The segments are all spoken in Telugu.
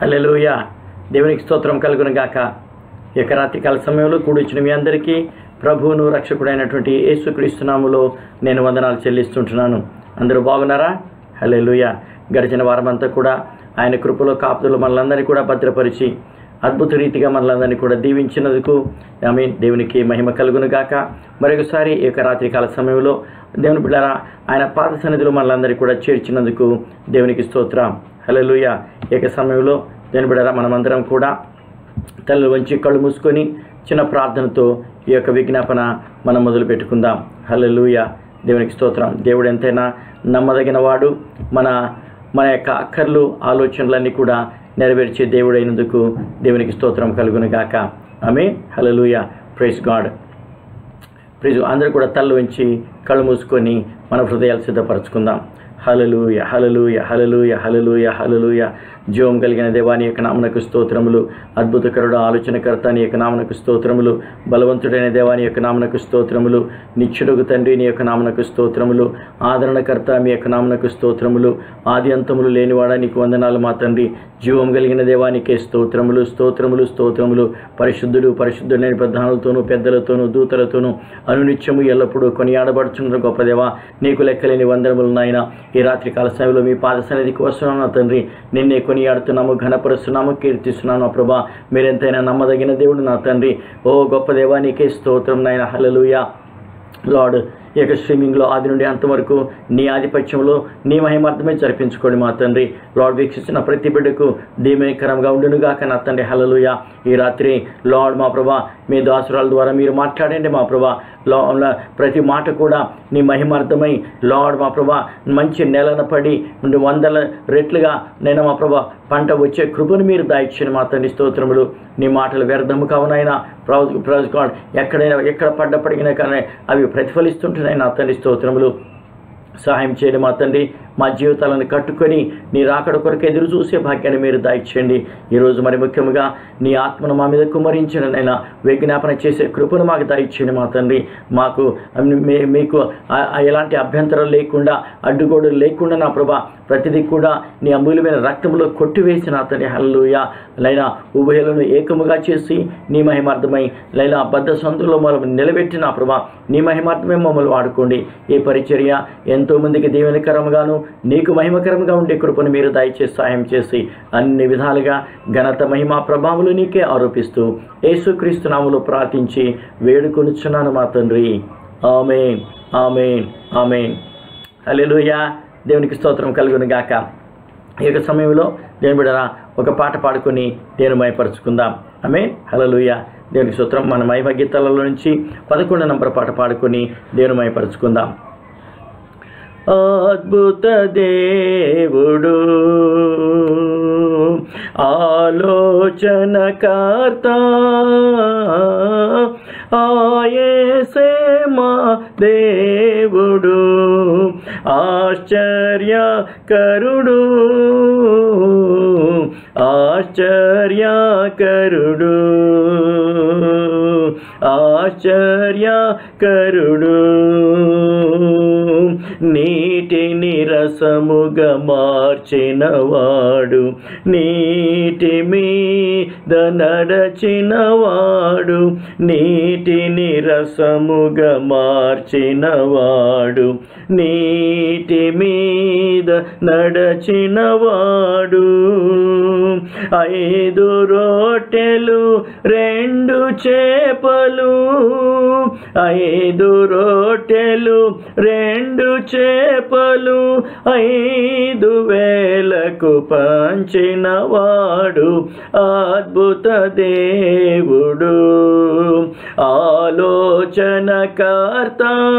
హల్లెలూయ దేవునికి స్తోత్రం కలుగును గాక ఈ యొక్క రాత్రికాల సమయంలో కూడిచిన మీ అందరికీ ప్రభువును రక్షకుడైనటువంటి యేసుక్రీస్తునాములో నేను వందనాలు చెల్లిస్తుంటున్నాను అందరూ బాగున్నారా హల్లెలూయ గడిచిన వారమంతా కూడా ఆయన కృపలో కాపుదలు మనలందరినీ కూడా భద్రపరిచి అద్భుత రీతిగా మనలందరినీ కూడా దీవించినందుకు ఆమె దేవునికి మహిమ కలుగును గాక మరొకసారి ఈ యొక్క రాత్రికాల సమయంలో దేవుని బిడ్డారా ఆయన పాద సన్నిధిలో మనలందరినీ కూడా చేర్చినందుకు దేవునికి స్తోత్రం హల్లెలూయ ఈ యొక్క సమయంలో దేవుని బిడ్డారా మనమందరం కూడా తలలు వంచి కళ్ళు మూసుకొని చిన్న ప్రార్థనతో ఈ యొక్క విజ్ఞాపన మనం మొదలు పెట్టుకుందాం హల్లెలూయ దేవునికి స్తోత్రం దేవుడు ఎంతైనా నమ్మదగిన వాడు మన మన యొక్క అక్కర్లు ఆలోచనలన్నీ కూడా నెరవేర్చే దేవుడైనందుకు దేవునికి స్తోత్రం కలుగును గాక ఆమె హల్లెలూయ ప్రైజ్ గాడ్ ప్రైజ్ అందరూ కూడా తల్లు ఉంచి కళ్ళు మూసుకొని మన హృదయాలు సిద్ధపరచుకుందాం హలలుయ హలలుయ హలలుయ హలలుయ హలలుయ జీవం కలిగిన దేవాని యొక్క నామనకు స్తోత్రములు అద్భుతకరుడు ఆలోచనకర్త నీ యొక్క నామనకు స్తోత్రములు బలవంతుడైన దేవాని యొక్క నామనకు స్తోత్రములు నిత్యుడుగు తండ్రి నీ యొక్క నామనకు స్తోత్రములు ఆదరణకర్త మీ యొక్క నామనకు స్తోత్రములు ఆది అంతములు లేనివాడా నీకు వందనాలు మా తండ్రి జీవం కలిగిన దేవానికే స్తోత్రములు స్తోత్రములు స్తోత్రములు పరిశుద్ధుడు పరిశుద్ధుడైన ప్రధానులతోనూ పెద్దలతోనూ దూతలతోనూ అనునిత్యము ఎల్లప్పుడూ కొనియాడబడుచున్న గొప్ప దేవా నీకు లెక్కలేని వందనములు నాయన ఈ రాత్రి కాల సమయంలో మీ పాద సన్నిధికి వస్తున్నాను నా తండ్రి నిన్నే కొనియాడుతున్నాము ఘనపరుస్తున్నాము కీర్తిస్తున్నాను నా ప్రభా మీరెంతైనా నమ్మదగిన దేవుడు నా తండ్రి ఓ గొప్ప దేవా నీకే స్తోత్రం నాయన హలలుయా లార్డ్ ఈ యొక్క స్ట్రీమింగ్లో ఆది నుండి అంతవరకు నీ ఆధిపత్యంలో నీ మహిమార్థమే జరిపించుకోండి మా తండ్రి లార్డ్ వీక్షిస్తున్న ప్రతి బిడ్డకు దీమేకరంగా ఉండునుగాక నా తండ్రి హలలుయ ఈ రాత్రి లార్డ్ మా ప్రభా మీ దాసురాల ద్వారా మీరు మాట్లాడండి మా ప్రభా లా ప్రతి మాట కూడా నీ మహిమార్థమై లార్డ్ మా ప్రభా మంచి నెలన పడి ఉండి వందల రెట్లుగా నేను మా ప్రభా పంట వచ్చే కృపను మీరు దాయిచ్చిన మా తండ్రి స్తోత్రములు నీ మాటలు వ్యర్థము కావునైనా ప్రవ ప్రవ ఎక్కడైనా ఎక్కడ పడ్డప్పటికైనా కానీ అవి ప్రతిఫలిస్తుంటున్నాయి నా తండ్రి స్తోత్రములు సహాయం చేయండి మా తండ్రి మా జీవితాలను కట్టుకొని నీ రాకడ కొరకు ఎదురు చూసే భాగ్యాన్ని మీరు దాయిచ్చండి ఈరోజు మరి ముఖ్యంగా నీ ఆత్మను మా మీద కుమరించిన నైనా విజ్ఞాపన చేసే కృపను మాకు దాయిచ్చండి మా తండ్రి మాకు మీ- మీకు ఆ- ఆ ఎలాంటి అభ్యంతరం లేకుండా అడ్డుగోడలు లేకుండా నా ప్రభా ప్రతిదీ కూడా నీ అమూల్యమైన రక్తంలో కొట్టివేసిన అతని హల్లుయ లైనా ఉభయలను ఏకముగా చేసి నీ మహిమార్థమై లైనా బద్ధ సందులో మనం నిలబెట్టి నా ప్రభా నీ మహిమార్థమే మమ్మల్ని వాడుకోండి ఈ పరిచర్య ఎంతోమందికి దీవెనకరంగాను నీకు మహిమకరంగా ఉండే కృపను మీరు దయచేసి సహాయం చేసి అన్ని విధాలుగా ఘనత మహిమ ప్రభావాలు నీకే ఆరోపిస్తూ యేసుక్రీస్తు నామములో ప్రార్థించి వేడుకొనుచున్నాను మా తండ్రి ఆమెన్ ఆమెన్ ఆమెన్ హల్లెలూయా దేవునికి స్తోత్రం కలుగును గాక ఈ యొక్క సమయంలో దేవుని బిడ్డరా ఒక పాట పాడుకొని దేవుని మయపరుచుకుందాం ఆమె హలలుయ దేవునికి స్తోత్రం మన మహిమ గీతాలలో నుంచి పదకొండు నంబర్ పాట పాడుకొని దేవుని మయపరుచుకుందాం అద్భుత దేవుడు ఆలోచనకర్త ఆయేసే మా దేవుడు ఆశ్చర్యకరుడు ఆశ్చర్యకరుడు ఆశ్చర్యకరుడు నీటిని రసముగా మార్చినవాడు నీటి మీద నడచినవాడు నీటిని రసముగా మార్చినవాడు నీటి మీద నడచినవాడు ఐదు రొట్టెలు రెండు చేపలు ఐదు రొట్టెలు రెండు చేపలు ఐదు వేలకు పంచినవాడు అద్భుత దేవుడు ఆలోచనకర్త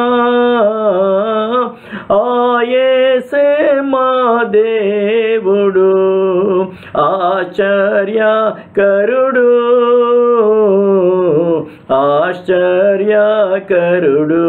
ఆయేసే మా దేవుడు ఆశ్చర్యకరుడు ఆశ్చర్యకరుడు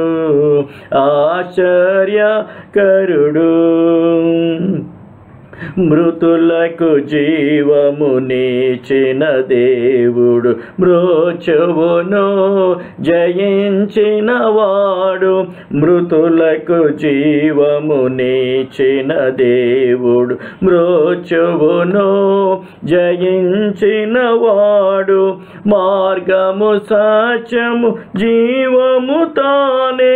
ఆశ్చర్యకరుడు మృతులకు జీవము నీచిన దేవుడు మృత్యువును జయించిన వాడు మృతులకు జీవము నీచిన దేవుడు మృత్యువును జయించిన వాడు మార్గము సత్యము జీవము తానే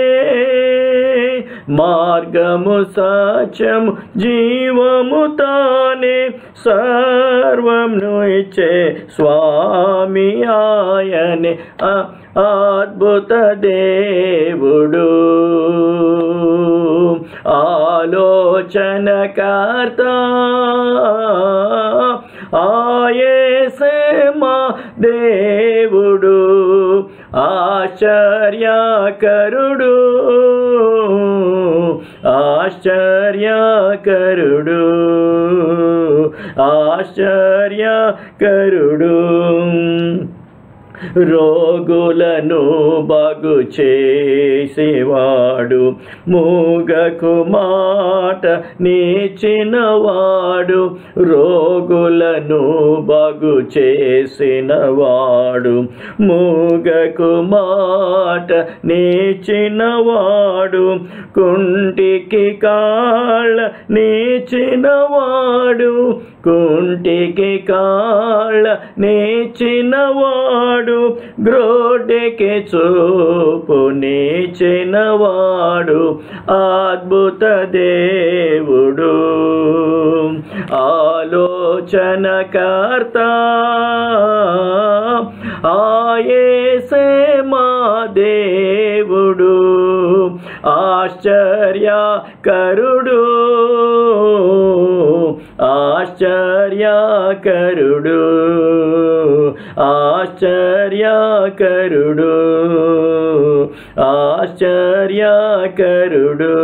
మార్గము సత్యము జీవము తానే సర్వమును ఇచ్చే స్వామి ఆయనే ఆ- అద్భుత దేవుడు ఆలోచనకర్త ఆయేసే మా దేవుడు ఆశ్చర్యకరుడు ఆశ్చర్యకరుడు ఆశ్చర్యకరుడు రోగులను బాగు చేసేవాడు మూగకు మాట నీచినవాడు రోగులను బాగు చేసినవాడు మూగకు మాట నీచినవాడు కుంటికి కాళ్ళ నీచినవాడు కుంటికి కాళ్ళ నీచినవాడు గ్రోడెకి చూపు నీచినవాడు అద్భుత దేవుడు ఆలోచనకర్త ఆయేసే మా దేవుడు ఆశ్చర్యకరుడు ఆశ్చర్యకరుడు ఆశ్చర్యకరుడు ఆశ్చర్యకరుడు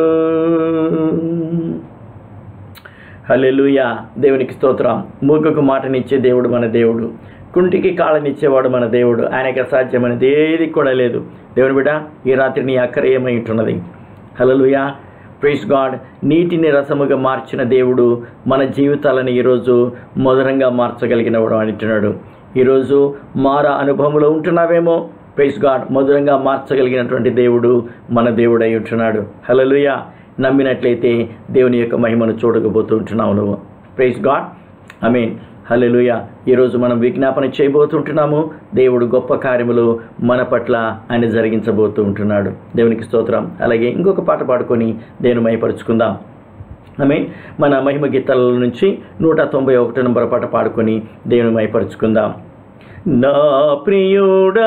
హల్లెలూయా దేవునికి స్తోత్రం మూగకు మాటనిచ్చే దేవుడు మన దేవుడు కుంటికి కాళ్ళనిచ్చేవాడు మన దేవుడు ఆయనకి అసాధ్యమైనది ఏది కూడా లేదు దేవుని బిడ్డ ఈ రాత్రి నీ అక్కర ఏమై ఉంటున్నది హల్లెలూయా ప్రైస్ గాడ్ నీటిని రసముగా మార్చిన దేవుడు మన జీవితాలను ఈరోజు మధురంగా మార్చగలిగిన వాడు అంటున్నాడు ఈరోజు మార అనుభవంలో ఉంటున్నావేమో ప్రైస్ గాడ్ మధురంగా మార్చగలిగినటువంటి దేవుడు మన దేవుడు అయి ఉంటున్నాడు హల్లెలూయా నమ్మినట్లయితే దేవుని యొక్క మహిమను చూడకపోతూ ఉంటున్నావు నువ్వు praise God I mean hallelujah ఈరోజు మనం విజ్ఞాపన చేయబోతుంటున్నాము దేవుడు గొప్ప కార్యములు మన పట్ల ఆయన జరిగించబోతూ ఉంటున్నాడు దేవునికి స్తోత్రం అలాగే ఇంకొక పాట పాడుకొని దేవుని మహిపరుచుకుందాం ఐ మీన్ మన మహిమ గీతాల నుంచి నూట తొంభై ఒకటి నంబర్ పాట పాడుకొని దేవుని మహిపరుచుకుందాం నా ప్రియుడా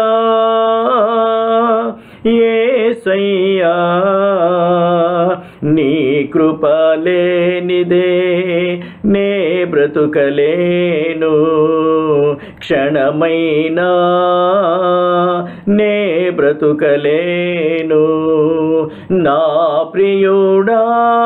ఏసయ్యా నీ కృపలేనిదే నే బ్రతుకలేను క్షణమైనా నే బ్రతుకలేను నా ప్రియుడా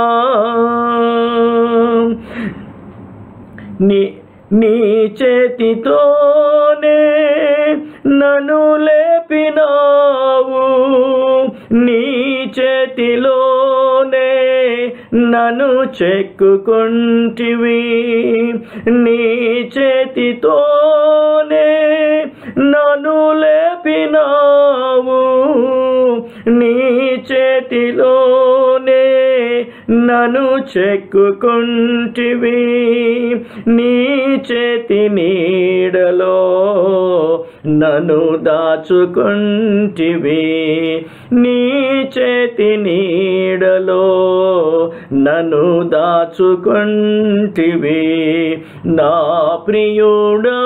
నీ నీ చేతితోనే నన్ను లేపినావు నీ చేతిలోనే నన్ను చెక్కుకుంటివి నీ చేతితోనే నన్ను లేపినావు నీ చేతిలోనే నన్ను చెక్కుకుంటివి నీ చేతి నీడలో నన్ను దాచుకుంటివి నీ చేతి నీడలో నన్ను దాచుకుంటివి నా ప్రియుడా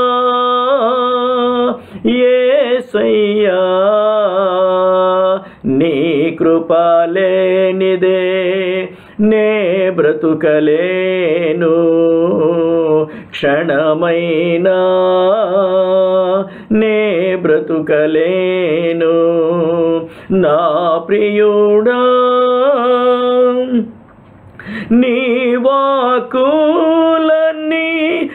ఏసయ్యా నీ కృపలేనిదే నే బ్రతుకలేను క్షణమైనా నే బ్రతుకలేను నా ప్రియుడా నీ వాకులన్నీ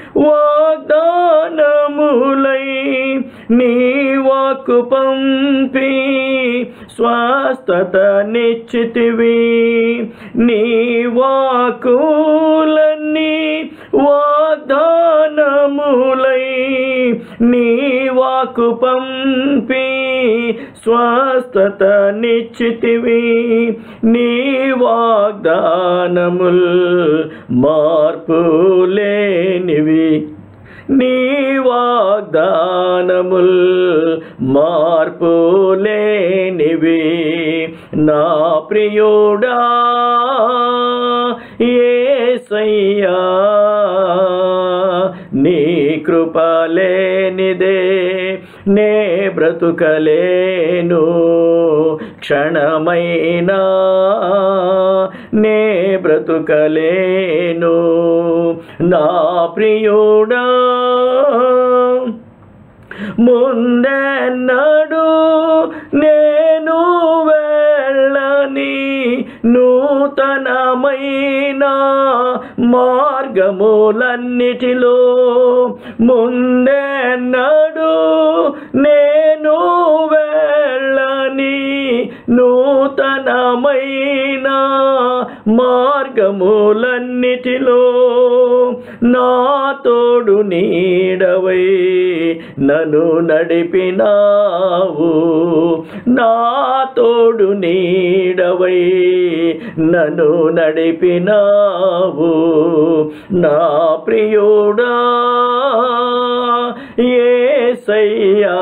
వాగ్దానములై నీ వాకు పంపి స్వస్థత నిశ్చితివి నీ వాకులన్నీ స్వస్థములై నీ వాకు పంపి స్వస్థత నిశ్చితివి నీ వాగ్దానముల్ మార్పు లేనివి నీ వాగ్దానముల్ మార్పు లేనివి నా ప్రియుడా ఏసయ్యా నీ కృపలేనిదే నే బ్రతుకలేను క్షణమైనా నే బ్రతుకలేను నా ప్రియుడా ముందెన్నడు నేను వెళ్ళని నూతనమైన మార్గములన్నిటిలో ముందెన్నడు నేను వెళ్ళని నూతనమైన మార్గములన్నిటిలో నా తోడు నీడవై నన్ను నడిపినావు నా తోడు నీడవై నన్ను నడిపినావు నా ప్రియుడా ఏసయ్యా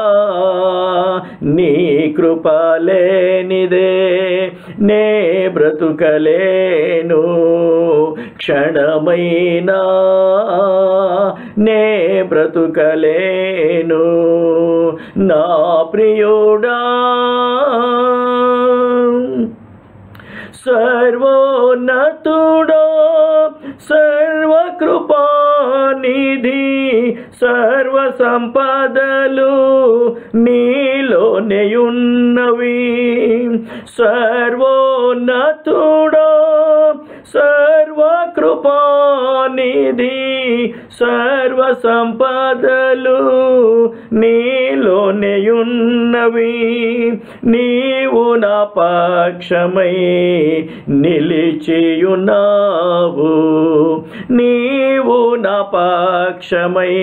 నీ కృపలేనిదే నే బ్రతుకలేను క్షణమైనా నే బ్రతుకలేను నా ప్రియుడా సర్వోన్నతుడో సర్వకృపానిధి సర్వ సంపదలు నీలోనేయున్నవి సర్వోన్నతుడో సర్వకృపానిధి సర్వ సంపదలు నీలోనేయున్నవి నీవు నా పక్షమై నిలిచియున్నావు నీవు నా పక్షమై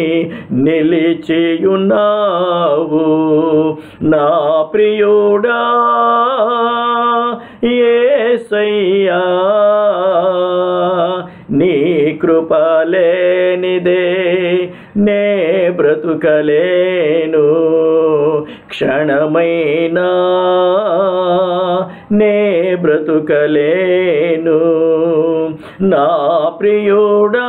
నిలిచియున్నావు నా ప్రియుడా ఏసయ్యా నీ కృపలేనిదే నే బ్రతుకలేను క్షణమైనా నే బ్రతుకలేను నా ప్రియుడా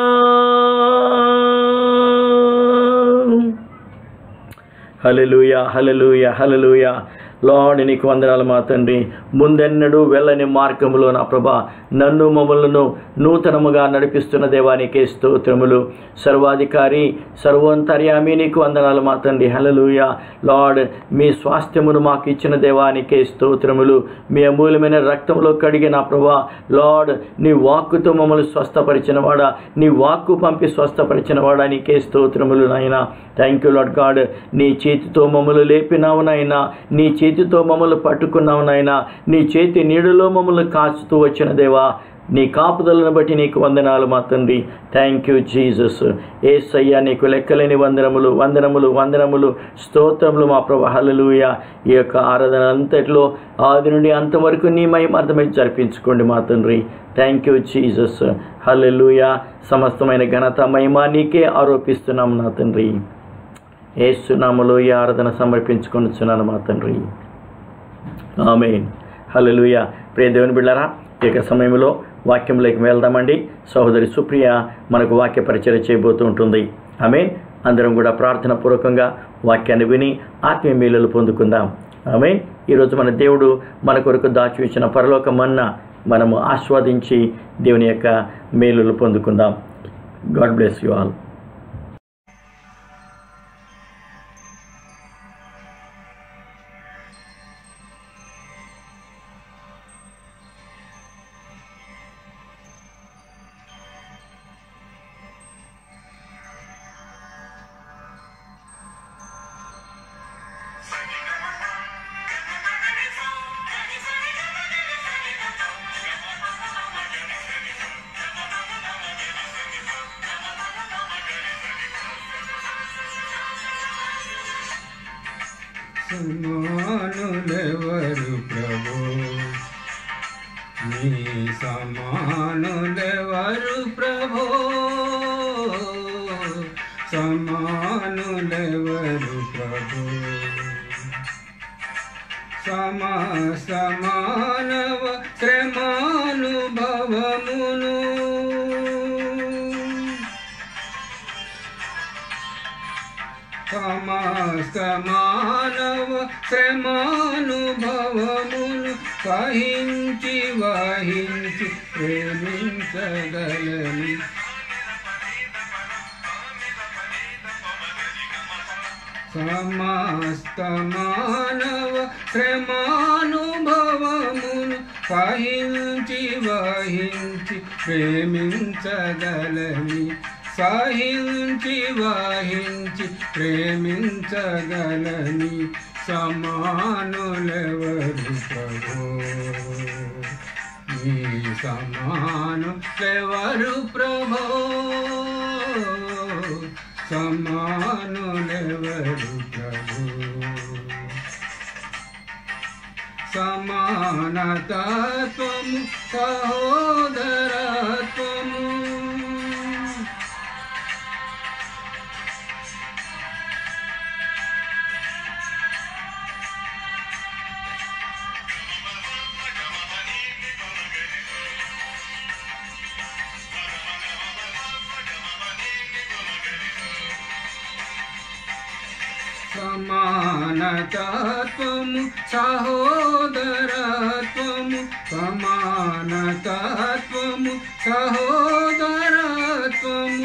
హలలుయ హలలుయ హలలుయ లార్డ్ నీకు వందనాలు మా తండ్రి ముందెన్నడూ వెళ్ళని మార్గములో నా ప్రభా నన్ను మమ్మలను నూతనముగా నడిపిస్తున్న దేవానికే స్తోత్రములు సర్వాధికారి సర్వంతర్యామి నీకు వందనాలు మా తండ్రి హలలుయ లార్డ్ మీ స్వాస్థ్యమును మాకు ఇచ్చిన దేవానికే స్తోత్రములు మీ అమూల్యమైన రక్తంలో కడిగిన ప్రభా లార్డ్ నీ వాక్కుతో మమ్మల్ని స్వస్థపరిచిన వాడా నీ వాక్కు పంపి స్వస్థపరిచిన వాడా నీకే స్తోత్రములు నాయన థ్యాంక్ యూ లార్డ్ గాడ్ నీ చేతితో మమ్మల్ని లేపినావు నాయన నీ చేతితో మమ్మల్ని పట్టుకున్నావు నాయన నీ చేతి నీడలో మమ్మల్ని కాచుతూ వచ్చిన దేవా నీ కాపుదలను బట్టి నీకు వందనాలు మా తండ్రి థ్యాంక్ యూ జీసస్ ఏసయ్యా నీకు లెక్కలేని వందనములు వందనములు వందనములు స్తోత్రములు మా ప్రభు హల్లెలూయా ఈ యొక్క ఆరాధన అంతట్లో ఆది నుండి అంతవరకు నీ మహిమార్థమై జరిపించుకోండి మా తండ్రి థ్యాంక్ యూ జీసస్ హల్లెలూయా సమస్తమైన ఘనత మహిమ నీకే ఆరోపిస్తున్నాం నా తండ్రి ఏసునామలో ఈ ఆరాధన సమర్పించుకొనిచున్నాను మా తండ్రి ఆమెన్ హల్లెలూయ ప్రియ దేవుని బిళ్ళరా ఈ యొక్క సమయంలో వాక్యంలోకి వెళ్దామండి సహోదరి సుప్రియ మనకు వాక్య పరిచయం చేయబోతూ ఉంటుంది ఆమెన్ అందరం కూడా ప్రార్థన పూర్వకంగా వాక్యాన్ని విని ఆత్మీయ మేలులు పొందుకుందాం ఆమెన్ ఈరోజు మన దేవుడు మన కొరకు దాచి ఇచ్చిన పరలోక మన్న మనము ఆస్వాదించి దేవుని యొక్క మేలులు పొందుకుందాం God bless you all Thank you. సమానులెవరు ప్రభు నీ సమానులెవరు ప్రభు సమానులెవరు ప్రభు సమస్త మానవ శ్రమానుభవమును సమస్త మానవ శ్రమానుభవమును సహించి వహించి ప్రేమించగలని సమస్త మానవ శ్రమానుభవమును సహించి వహించి ప్రేమించగలని సహించి వహించి ప్రేమించగలని సమానులెవరు ప్రభు నీ సమానులెవరు ప్రభు సమానులెవరు ప్రభు సమానతత్వము సహోదరత్వము సమానతత్వము సహోదరత్వము సమానతత్వము సహోదరత్వము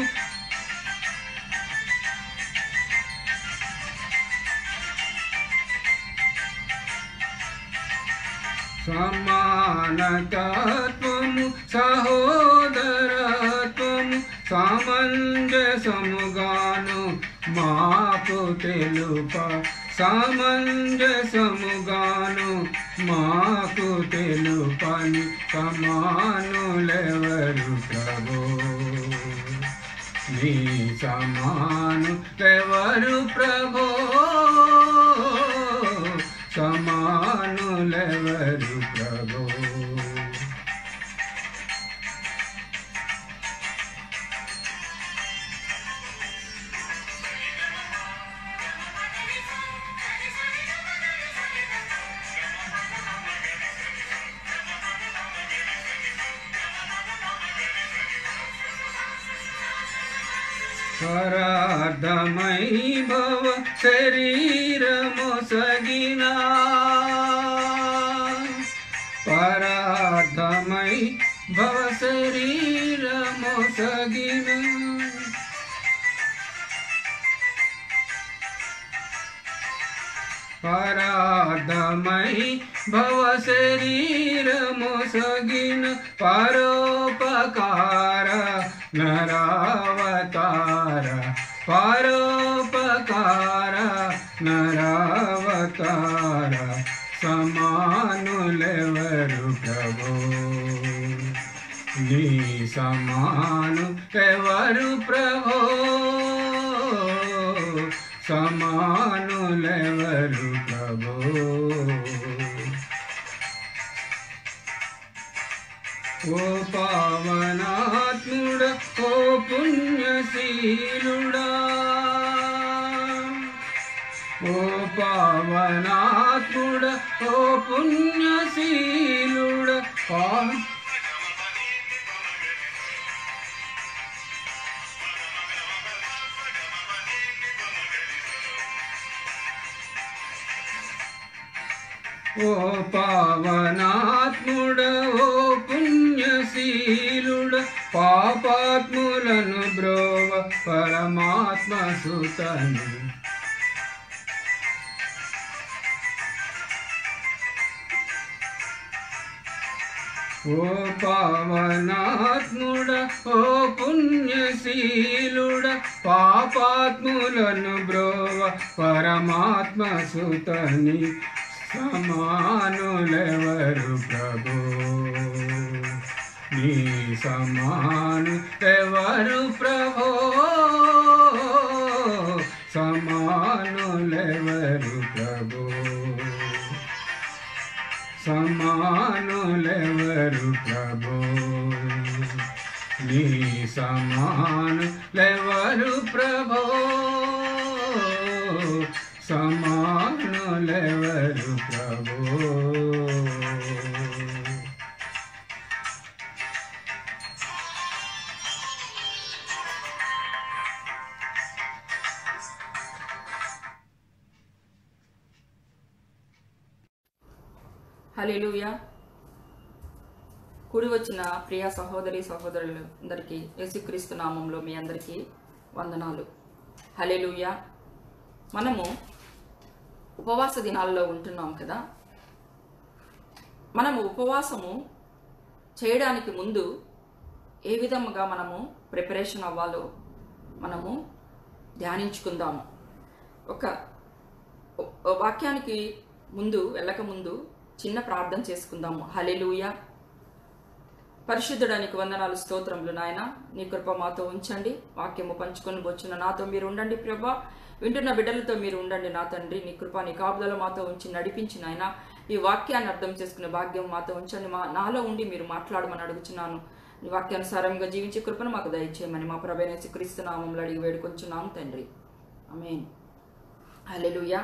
సమానతత్వము సహోదరత్వము సామంజసముగాను మాకు తెలుప సామంజసముగాను మాకు తెలుపని సమానులెవరు ప్రభు నీ సమాను ఎవరు ప్రభో సమానులెవరు ప్రభో పరార్థమై భవ శరీరమొసగిన పరార్థమై భవ శరీరమొసగిన పరార్థమై భవ శరీరమొసగిన పరోపకార నరావతార పరోపకార నరావతార సమానులెవరు ప్రభు నీ సమాను ఎవరు ప్రభో సమానులెవరు ప్రభో ఓ పావనాత్ముడ ఓ పుణ్యశీలుడా ఓ పావనాత్ముడ ఓ పుణ్యశీలుడ పా ఓ పావనాత్ముడ ఓ పుణ్యశీలుడ పాపాత్ములను బ్రోవ పరమాత్మ సుతను ఓ పావనాత్ముడ ఓ పుణ్యశీలుడ పాపాత్ములను బ్రోవ పరమాత్మ సుతని సమానులెవరు ప్రభు నీ సమాను ఎవరు ప్రభో సమానులెవరు ప్రభు నీ సమానులెవరు ప్రభో సమానులెవరు ప్రభో హల్లెలూయా కూడి వచ్చిన ప్రియ సహోదరి సహోదరులు అందరికీ యేసుక్రీస్తు నామంలో మీ అందరికీ వందనాలు హల్లెలూయా మనము ఉపవాస దినాల్లో ఉంటున్నాం కదా మనము ఉపవాసము చేయడానికి ముందు ఏ విధముగా మనము ప్రిపరేషన్ అవ్వాలో మనము ధ్యానించుకుందాము ఒక ఓ వాక్యానికి ముందు వెళ్ళక ముందు చిన్న ప్రార్థన చేసుకుందాము హలెలూయ పరిశుద్ధుడానికి వందనాలు స్తోత్రములు నాయన నీ కృప మాతో ఉంచండి వాక్యము పంచుకొని వచ్చిన నాతో మీరు ఉండండి ప్రభా వింటున్న బిడ్డలతో మీరు ఉండండి నా తండ్రి నీ కృప నీ కాపుదల మాతో ఉంచి నడిపించి నాయన ఈ వాక్యాన్ని అర్థం చేసుకునే భాగ్యం మాతో ఉంచండి మా నాలో ఉండి మీరు మాట్లాడమని అడుగుచున్నాను నీ వాక్యానుసారంగా జీవించే కృపను మాకు దయచేయమని మా ప్రభైన క్రీస్తు నామంలో అడిగి వేడుకొంచున్నాము తండ్రి ఆమేన్ హల్లెలూయా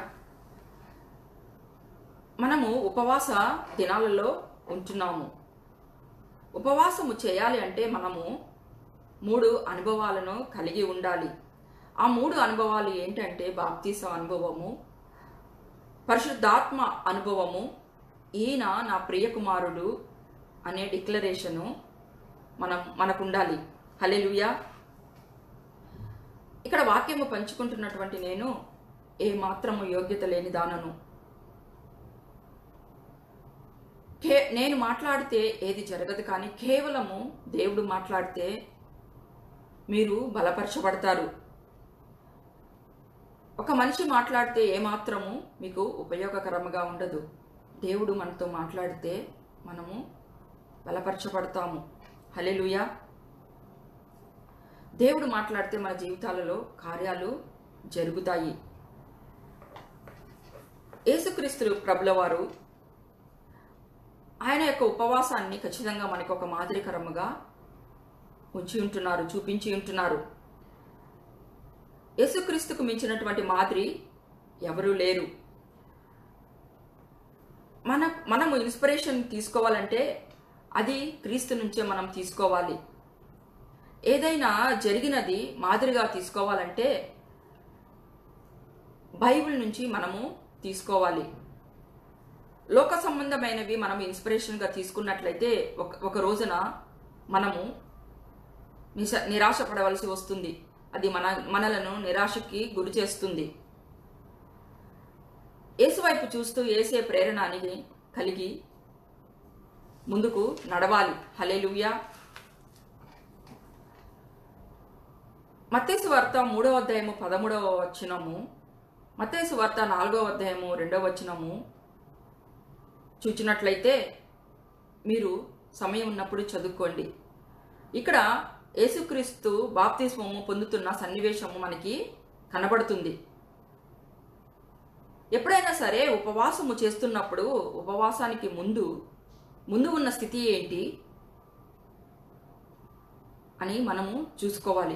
మనము ఉపవాస దినాలలో ఉంటున్నాము ఉపవాసము చేయాలి అంటే మనము మూడు అనుభవాలను కలిగి ఉండాలి ఆ మూడు అనుభవాలు ఏంటంటే బాప్తీస అనుభవము పరిశుద్ధాత్మ అనుభవము ఈయన నా ప్రియ కుమారుడు అనే డిక్లరేషను మనం మనకు ఉండాలి హలెలుయా ఇక్కడ వాక్యము పంచుకుంటున్నటువంటి నేను ఏ మాత్రము యోగ్యత లేని దానను కే నేను మాట్లాడితే ఏది జరగదు కానీ కేవలము దేవుడు మాట్లాడితే మీరు బలపరచబడతారు ఒక మనిషి మాట్లాడితే ఏమాత్రము మీకు ఉపయోగకరంగా ఉండదు దేవుడు మనతో మాట్లాడితే మనము బలపరచబడతాము హలెలుయా దేవుడు మాట్లాడితే మన జీవితాలలో కార్యాలు జరుగుతాయి యేసుక్రీస్తు ప్రభుల వారు ఆయన యొక్క ఉపవాసాన్ని ఖచ్చితంగా మనకు ఒక మాదిరికరముగా ఉంచి ఉంటున్నారు చూపించి ఉంటున్నారు యేసుక్రీస్తుకు మించినటువంటి మాదిరి ఎవరూ లేరు మన మనము ఇన్స్పిరేషన్ తీసుకోవాలంటే అది క్రీస్తు నుంచే మనం తీసుకోవాలి ఏదైనా జరిగినది మాదిరిగా తీసుకోవాలంటే బైబిల్ నుంచి మనము తీసుకోవాలి లోక సంబంధమైనవి మనం ఇన్స్పిరేషన్గా తీసుకున్నట్లయితే ఒక ఒక రోజున మనము నిశ నిరాశపడవలసి వస్తుంది అది మన మనలను నిరాశకి గురి చేస్తుంది ఏసు వైపు చూస్తూ ఏసే ప్రేరణ అని కలిగి ముందుకు నడవాలి హలేలుయా మత్తేసు వార్త మూడవ అధ్యాయము పదమూడవ వచనము మత్తేసు వార్త నాలుగవ అధ్యాయము రెండవ వచనము చూచినట్లయితే మీరు సమయం ఉన్నప్పుడు చదువుకోండి ఇక్కడ యేసుక్రీస్తు బాప్తిస్మము పొందుతున్న సన్నివేశము మనకి కనబడుతుంది ఎప్పుడైనా సరే ఉపవాసము చేస్తున్నప్పుడు ఉపవాసానికి ముందు ముందు ఉన్న స్థితి ఏంటి అని మనము చూసుకోవాలి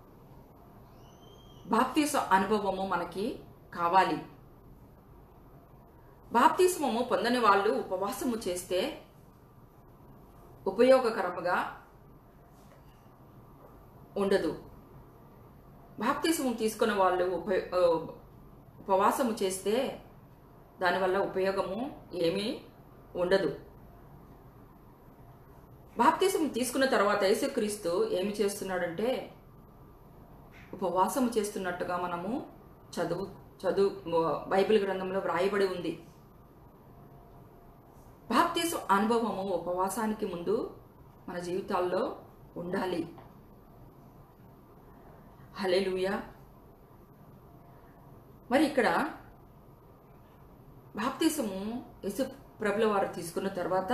బాప్తీస అనుభవము మనకి కావాలి బాప్తిస్మము పొందని వాళ్ళు ఉపవాసము చేస్తే ఉపయోగకరముగా ఉండదు బాప్తిస్మం తీసుకున్న వాళ్ళు ఉప ఉపవాసము చేస్తే దానివల్ల ఉపయోగము ఏమీ ఉండదు బాప్తిసం తీసుకున్న తర్వాత యేసుక్రీస్తు ఏమి చేస్తున్నాడంటే ఉపవాసము చేస్తున్నట్టుగా మనము చదువు చదువు బైబిల్ గ్రంథంలో వ్రాయబడి ఉంది బాప్తీసం అనుభవము ఉపవాసానికి ముందు మన జీవితాల్లో ఉండాలి హలెలుయా మరి ఇక్కడ బాప్తీసము యేసు ప్రభుల వారు తీసుకున్న తర్వాత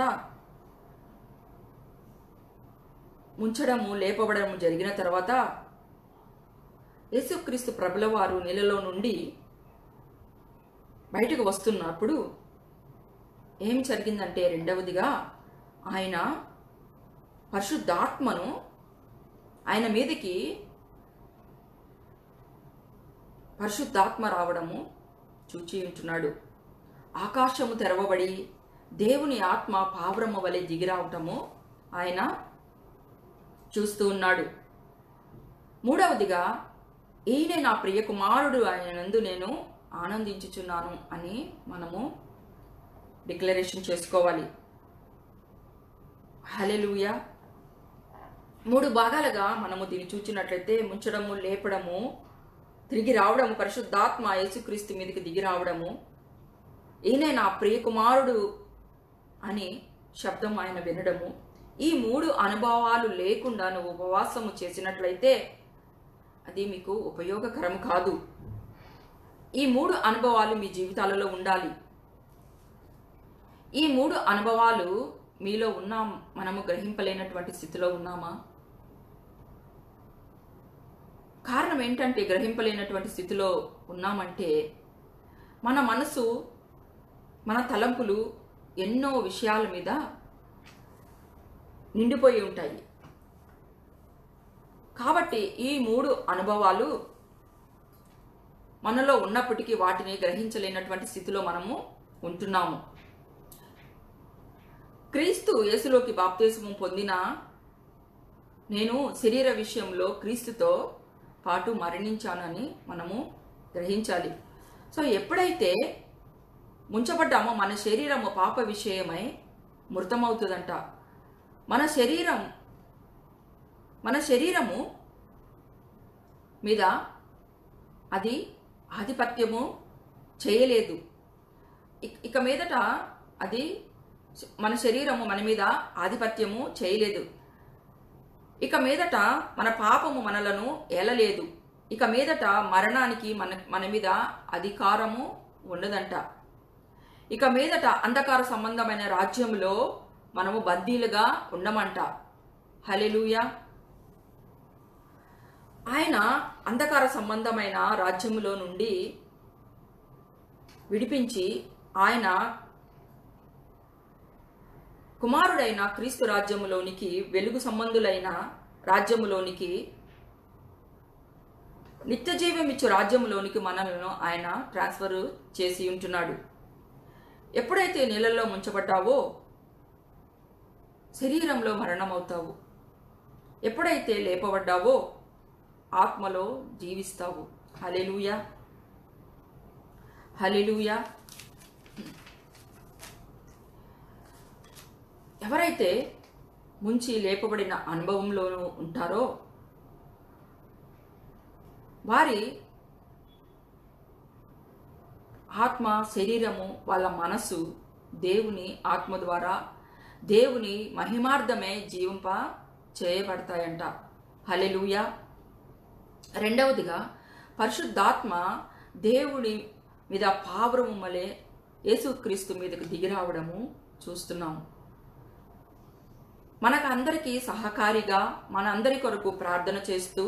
ముంచడము లేపబడము జరిగిన తర్వాత యేసుక్రీస్తు ప్రభుల వారు నీళ్ళలో నుండి బయటకు వస్తున్నప్పుడు ఏం జరిగిందంటే రెండవదిగా ఆయన పరిశుద్ధాత్మను ఆయన మీదకి పరిశుద్ధాత్మ రావడము చూచి ఉంటున్నాడు ఆకాశము తెరవబడి దేవుని ఆత్మ పావురమ్మ వలె దిగిరావటము ఆయన చూస్తూ ఉన్నాడు మూడవదిగా ఈయనే నా ప్రియ కుమారుడు ఆయనందు నేను ఆనందించుచున్నాను అని మనము డిక్లరేషన్ చేసుకోవాలి హలెలుయా మూడు భాగాలుగా మనము దీన్ని చూచినట్లయితే ముంచడము లేపడము తిరిగి రావడము పరిశుద్ధాత్మ యేసుక్రీస్తు మీదకి దిగి రావడము ఈయనే నా ప్రియ కుమారుడు అని శబ్దం ఆయన వినడము ఈ మూడు అనుభవాలు లేకుండా నువ్వు ఉపవాసము చేసినట్లయితే అది మీకు ఉపయోగకరం కాదు ఈ మూడు అనుభవాలు మీ జీవితాలలో ఉండాలి ఈ మూడు అనుభవాలు మీలో ఉన్నా మనము గ్రహింపలేనటువంటి స్థితిలో ఉన్నామా కారణం ఏంటంటే గ్రహింపలేనటువంటి స్థితిలో ఉన్నామంటే మన మనసు మన తలంపులు ఎన్నో విషయాల మీద నిండిపోయి ఉంటాయి కాబట్టి ఈ మూడు అనుభవాలు మనలో ఉన్నప్పటికీ వాటిని గ్రహించలేనటువంటి స్థితిలో మనము ఉంటున్నాము క్రీస్తు యేసులోకి బాప్తీసము పొందిన నేను శరీర విషయంలో క్రీస్తుతో పాటు మరణించానని మనము గ్రహించాలి సో ఎప్పుడైతే ముంచబడ్డామో మన శరీరము పాప విషయమై మృతమవుతుందంట మన శరీరం మన శరీరము మీద అది ఆధిపత్యము చేయలేదు ఇక్- ఇక మీదట అది మన శరీరము మన మీద ఆధిపత్యము చేయలేదు ఇక మీదట మన పాపము మనలను ఏలలేదు ఇక మీదట మరణానికి మన మన మీద అధికారము ఉండదంట ఇక మీదట అంధకార సంబంధమైన రాజ్యంలో మనము బందీలుగా ఉండమంట హలెలూయా ఆయన అంధకార సంబంధమైన రాజ్యములో నుండి విడిపించి ఆయన కుమారుడైన క్రీస్తు రాజ్యములోనికి వెలుగు సంబంధులైన రాజ్యములోనికి నిత్య జీవమిచ్చు రాజ్యములోనికి మనలను ఆయన ట్రాన్స్ఫర్ చేసి ఉంటున్నాడు ఎప్పుడైతే నీళ్ళల్లో ముంచబడ్డావో శరీరంలో మరణమవుతావు ఎప్పుడైతే లేపబడ్డావో ఆత్మలో జీవిస్తావు హలెలూయా హలెలూయా ఎవరైతే ముంచి లేపబడిన అనుభవంలోనూ ఉంటారో వారి ఆత్మ శరీరము వాళ్ళ మనసు దేవుని ఆత్మ ద్వారా దేవుని మహిమార్థమే జీవింప చేయబడతాయంట హలెలూయా రెండవదిగా పరిశుద్ధాత్మ దేవుడి మీద పావురము వలె యేసుక్రీస్తు మీదకు దిగిరావడము చూస్తున్నాము మనకు అందరికీ సహకారిగా మనందరి కొరకు ప్రార్థన చేస్తూ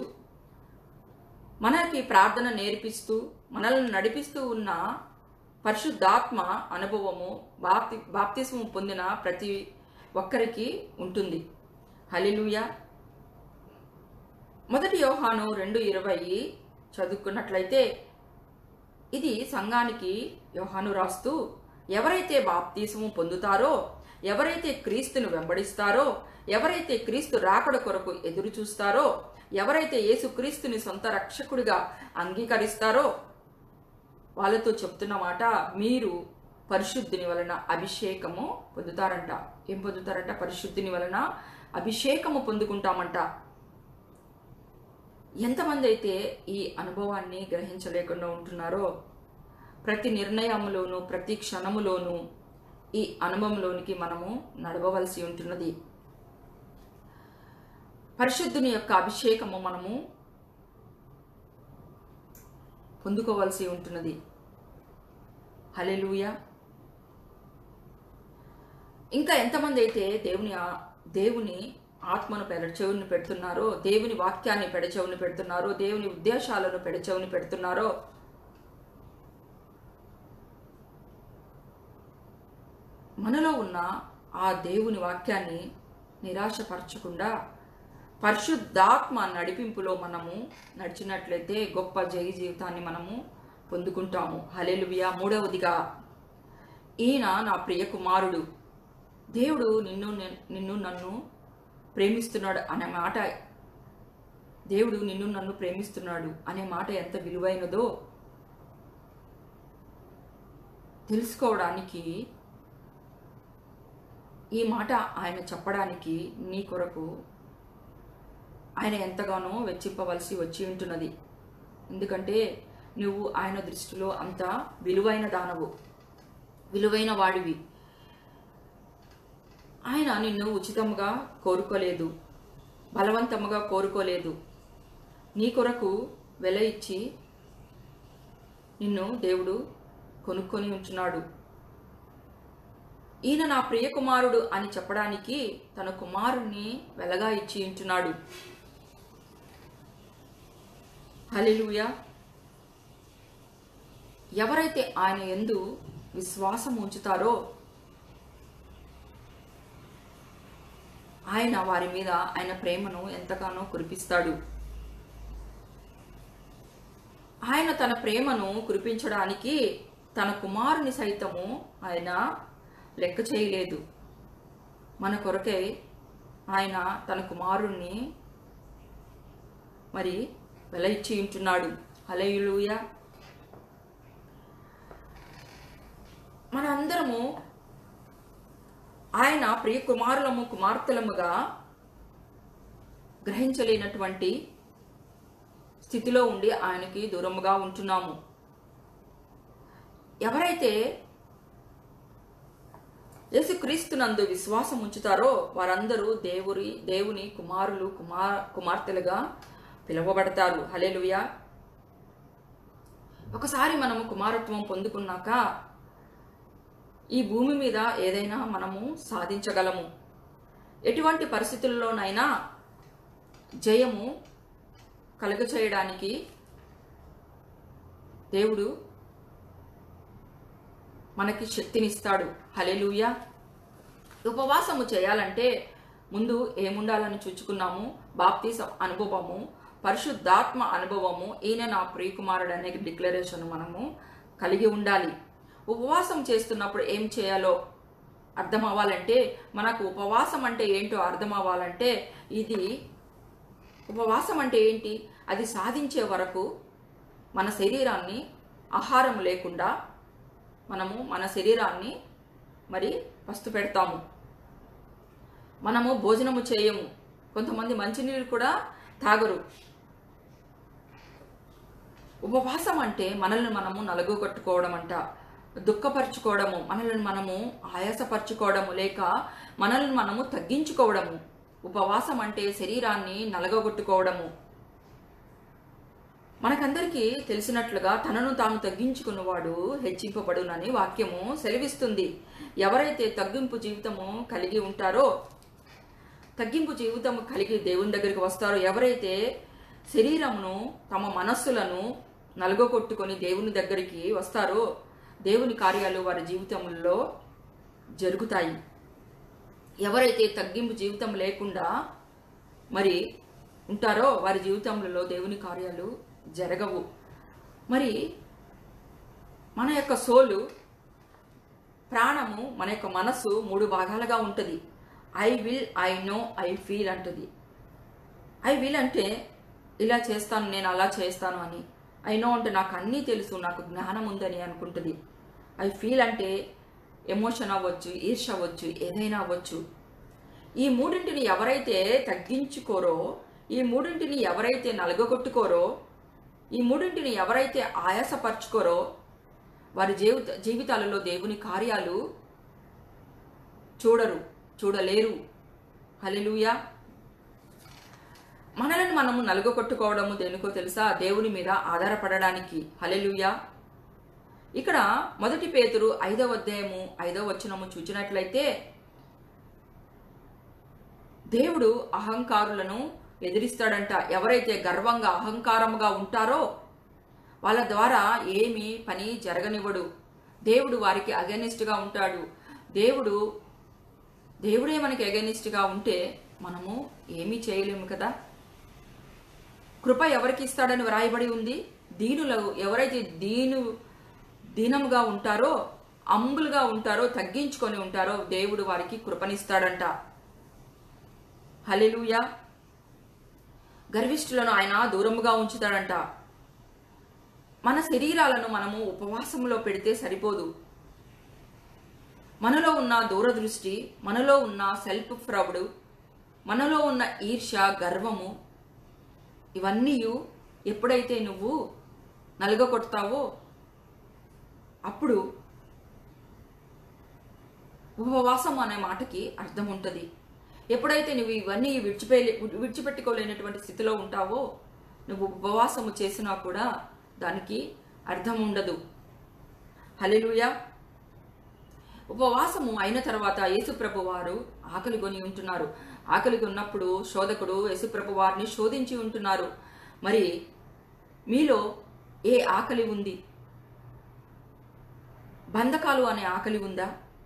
మనకి ప్రార్థన నేర్పిస్తూ మనల్ని నడిపిస్తూ ఉన్న పరిశుద్ధాత్మ అనుభవము బాప్తి బాప్తిస్మం పొందిన ప్రతి ఒక్కరికి ఉంటుంది హలిలుయ మొదటి యోహాను రెండు ఇరవై చదువుకున్నట్లయితే ఇది సంఘానికి యోహాను రాస్తూ ఎవరైతే బాప్తీసము పొందుతారో ఎవరైతే క్రీస్తును వెంబడిస్తారో ఎవరైతే క్రీస్తు రాకడ కొరకు ఎదురు చూస్తారో ఎవరైతే యేసు క్రీస్తుని సొంత రక్షకుడిగా అంగీకరిస్తారో వాళ్ళతో చెప్తున్న మాట మీరు పరిశుద్ధిని వలన అభిషేకము పొందుతారంట ఏం పొందుతారంట పరిశుద్ధిని వలన అభిషేకము పొందుకుంటామంట ఎంతమంది అయితే ఈ అనుభవాన్ని గ్రహించలేకుండా ఉంటున్నారో ప్రతి నిర్ణయంలోనూ ప్రతి క్షణములోనూ ఈ అనుభవంలోనికి మనము నడవవలసి ఉంటున్నది పరిశుద్ధుని యొక్క అభిషేకము మనము పొందుకోవలసి ఉంటున్నది హలెలూయ ఇంకా ఎంతమంది అయితే దేవుని ఆ- దేవుని ఆత్మను పెడచెవుని పెడుతున్నారో దేవుని వాక్యాన్ని పెడచెవుని పెడుతున్నారో దేవుని ఉద్దేశాలను పెడచెవుని పెడుతున్నారో మనలో ఉన్న ఆ దేవుని వాక్యాన్ని నిరాశపరచకుండా పరిశుద్ధాత్మ నడిపింపులో మనము నడిచినట్లయితే గొప్ప జయ జీవితాన్ని మనము పొందుకుంటాము హలెలువియా మూడవదిగా ఈయన నా ప్రియ కుమారుడు దేవుడు నిన్ను నె- నిన్ను నన్ను ప్రేమిస్తున్నాడు అనే మాట దేవుడు నిన్ను నన్ను ప్రేమిస్తున్నాడు అనే మాట ఎంత విలువైనదో తెలుసుకోవడానికి ఈ మాట ఆయన చెప్పడానికి నీ కొరకు ఆయన ఎంతగానో వెచ్చింపవలసి వచ్చి ఉంటున్నది ఎందుకంటే నువ్వు ఆయన దృష్టిలో అంత విలువైన దానవు విలువైన వాడివి ఆయన నిన్ను ఉచితముగా కోరుకోలేదు బలవంతముగా కోరుకోలేదు నీ కొరకు వెల ఇచ్చి నిన్ను దేవుడు కొనుక్కొని ఉంటున్నాడు ఈయన నా ప్రియ కుమారుడు అని చెప్పడానికి తన కుమారుణ్ణి వెలగా ఇచ్చి ఉంటున్నాడు హల్లెలూయా ఎవరైతే ఆయన ఎందు విశ్వాసం ఉంచుతారో ఆయన వారి మీద ఆయన ప్రేమను ఎంతగానో కురిపిస్తాడు ఆయన తన ప్రేమను కురిపించడానికి తన కుమారుని సైతము ఆయన లెక్క చేయలేదు మన కొరకై ఆయన తన కుమారుణ్ణి మరి వెల ఇచ్చి ఉంటున్నాడు హలయులుయ మనందరము ఆయన ప్రియ కుమారులము కుమార్తెలముగా గ్రహించలేనటువంటి స్థితిలో ఉండి ఆయనకి దూరముగా ఉంటున్నాము ఎవరైతే యేసుక్రీస్తునందు విశ్వాసం ఉంచుతారో వారందరూ దేవుని దేవుని కుమారులు కుమార్ కుమార్తెలుగా పిలువబడతారు హలేలుయా ఒకసారి మనము కుమారత్వం పొందుకున్నాక ఈ భూమి మీద ఏదైనా మనము సాధించగలము ఎటువంటి పరిస్థితుల్లోనైనా జయము కలుగచేయడానికి దేవుడు మనకి శక్తినిస్తాడు హలెలుయ ఉపవాసము చేయాలంటే ముందు ఏముండాలని చూచుకున్నాము బాప్తీసం అనుభవము పరిశుద్ధాత్మ అనుభవము ఈయన నా ప్రియకుమారుడు అనే డిక్లరేషన్ మనము కలిగి ఉండాలి ఉపవాసం చేస్తున్నప్పుడు ఏం చేయాలో అర్థం అవ్వాలంటే మనకు ఉపవాసం అంటే ఏంటో అర్థం అవ్వాలంటే ఇది ఉపవాసం అంటే ఏంటి అది సాధించే వరకు మన శరీరాన్ని ఆహారం లేకుండా మనము మన శరీరాన్ని మరి పస్తు పెడతాము మనము భోజనము చేయము కొంతమంది మంచినీళ్ళు కూడా తాగరు ఉపవాసం అంటే మనల్ని మనము నలుగుకొట్టుకోవడం అంట దుఃఖపరచుకోవడము మనల్ని మనము ఆయాసపరచుకోవడము లేక మనల్ని మనము తగ్గించుకోవడము ఉపవాసం అంటే శరీరాన్ని నలగొట్టుకోవడము మనకందరికీ తెలిసినట్లుగా తనను తాను తగ్గించుకున్నవాడు హెచ్చింపబడునని వాక్యము సెలవిస్తుంది ఎవరైతే తగ్గింపు జీవితము కలిగి ఉంటారో తగ్గింపు జీవితము కలిగి దేవుని దగ్గరికి వస్తారో ఎవరైతే శరీరమును తమ మనస్సులను నలుగొట్టుకొని దేవుని దగ్గరికి వస్తారో దేవుని కార్యాలు వారి జీవితంలో జరుగుతాయి ఎవరైతే తగ్గింపు జీవితం లేకుండా మరి ఉంటారో వారి జీవితంలో దేవుని కార్యాలు జరగవు మరి మన యొక్క సోలు ప్రాణము మన యొక్క మనస్సు మూడు భాగాలుగా ఉంటుంది I will I know I feel అంటుంది ఐ విల్ అంటే ఇలా చేస్తాను నేను అలా చేస్తాను అని ఐ నో అంటే నాకు అన్నీ తెలుసు నాకు జ్ఞానం ఉందని అనుకుంటుంది ఐ ఫీల్ అంటే ఎమోషన్ అవ్వచ్చు ఈర్ష అవ్వచ్చు ఏదైనా అవ్వచ్చు ఈ మూడింటిని ఎవరైతే తగ్గించుకోరో ఈ మూడింటిని ఎవరైతే నలగొట్టుకోరో ఈ మూడింటిని ఎవరైతే ఆయాసపరచుకోరో వారి జీవిత జీవితాలలో దేవుని కార్యాలు చూడరు చూడలేరు హలెలుయా మనలను మనము నలుగొట్టుకోవడము దేనికో తెలుసా దేవుని మీద ఆధారపడడానికి హలెలుయా ఇక్కడ మొదటి పేతురు ఐదవ అధ్యాయము ఐదవ వచనము చూచినట్లయితే దేవుడు అహంకారులను ఎదిరిస్తాడంట ఎవరైతే గర్వంగా అహంకారముగా ఉంటారో వాళ్ళ ద్వారా ఏమి పని జరగనివ్వడు దేవుడు వారికి అగెనిస్ట్గా ఉంటాడు దేవుడు దేవుడే మనకి అగెనిస్ట్గా ఉంటే మనము ఏమీ చేయలేము కదా కృప ఎవరికి ఇస్తాడని వ్రాయబడి ఉంది దీనులు ఎవరైతే దీను దీనముగా ఉంటారో అంబులుగా ఉంటారో తగ్గించుకొని ఉంటారో దేవుడు వారికి కృపనిస్తాడంట హల్లెలూయా గర్విష్ఠులను ఆయన దూరముగా ఉంచుతాడంట మన శరీరాలను మనము ఉపవాసంలో పెడితే సరిపోదు మనలో ఉన్న దూరదృష్టి మనలో ఉన్న సెల్ఫ్ ఫ్రౌడ్ మనలో ఉన్న ఈర్ష గర్వము ఇవన్నీ ఎప్పుడైతే నువ్వు నలుగకొడతావో అప్పుడు ఉపవాసం అనే మాటకి అర్థం ఉంటుంది ఎప్పుడైతే నువ్వు ఇవన్నీ విడిచిపే విడిచిపెట్టుకోలేనటువంటి స్థితిలో ఉంటావో నువ్వు ఉపవాసము చేసినా కూడా దానికి అర్థం ఉండదు హల్లెలూయా ఉపవాసము అయిన తర్వాత యేసుప్రభు వారు ఆకలి కొని ఉంటున్నారు ఆకలి ఉన్నప్పుడు శోధకుడు యేసుప్రభు వారిని శోధించి ఉంటున్నారు మరి మీలో ఏ ఆకలి ఉంది బంధకాలు అనే ఆకలి ఉందా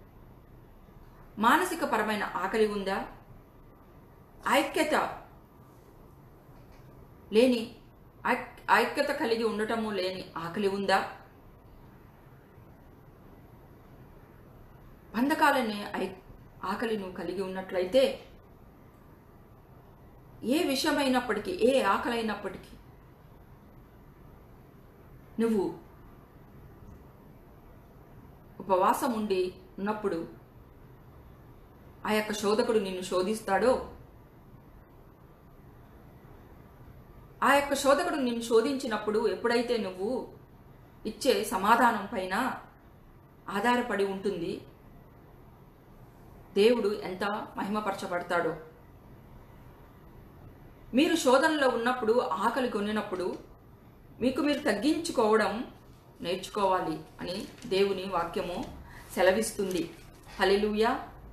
మానసిక పరమైన ఆకలి ఉందా ఐక్యత లేని ఐక్- ఐక్యత కలిగి ఉండటము లేని ఆకలి ఉందా బంధకాలనే ఐ ఆకలి నువ్వు కలిగి ఉన్నట్లయితే ఏ విషయమైనప్పటికీ ఏ ఆకలి అయినప్పటికీ నువ్వు ఉపవాసం ఉండి ఉన్నప్పుడు ఆ యొక్క శోధకుడు నిన్ను శోధిస్తాడో ఆ యొక్క శోధకుడు నిన్ను శోధించినప్పుడు ఎప్పుడైతే నువ్వు ఇచ్చే సమాధానం పైన ఆధారపడి ఉంటుంది దేవుడు ఎంత మహిమపరచబడతాడో మీరు శోధనలో ఉన్నప్పుడు ఆకలి కొనినప్పుడు మీకు మీరు తగ్గించుకోవడం నేర్చుకోవాలి అని దేవుని వాక్యము సెలవిస్తుంది హల్లెలూయా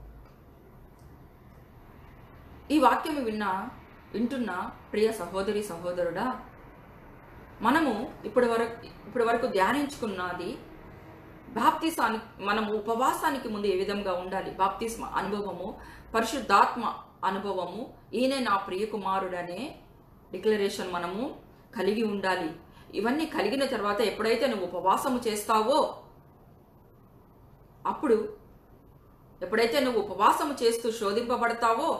ఈ వాక్యము విన్న వింటున్న ప్రియ సహోదరి సహోదరుడా మనము ఇప్పటి వరకు ఇప్పటి వరకు ధ్యానించుకున్నది బాప్తిసానికి మనము ఉపవాసానికి ముందు ఏ విధంగా ఉండాలి బాప్తిస్మ అనుభవము పరిశుద్ధాత్మ అనుభవము ఈయనే నా ప్రియ కుమారుడనే డిక్లరేషన్ మనము కలిగి ఉండాలి ఇవన్నీ కలిగిన తర్వాత ఎప్పుడైతే నువ్వు ఉపవాసము చేస్తావో అప్పుడు ఎప్పుడైతే నువ్వు ఉపవాసము చేస్తూ శోధింపబడతావో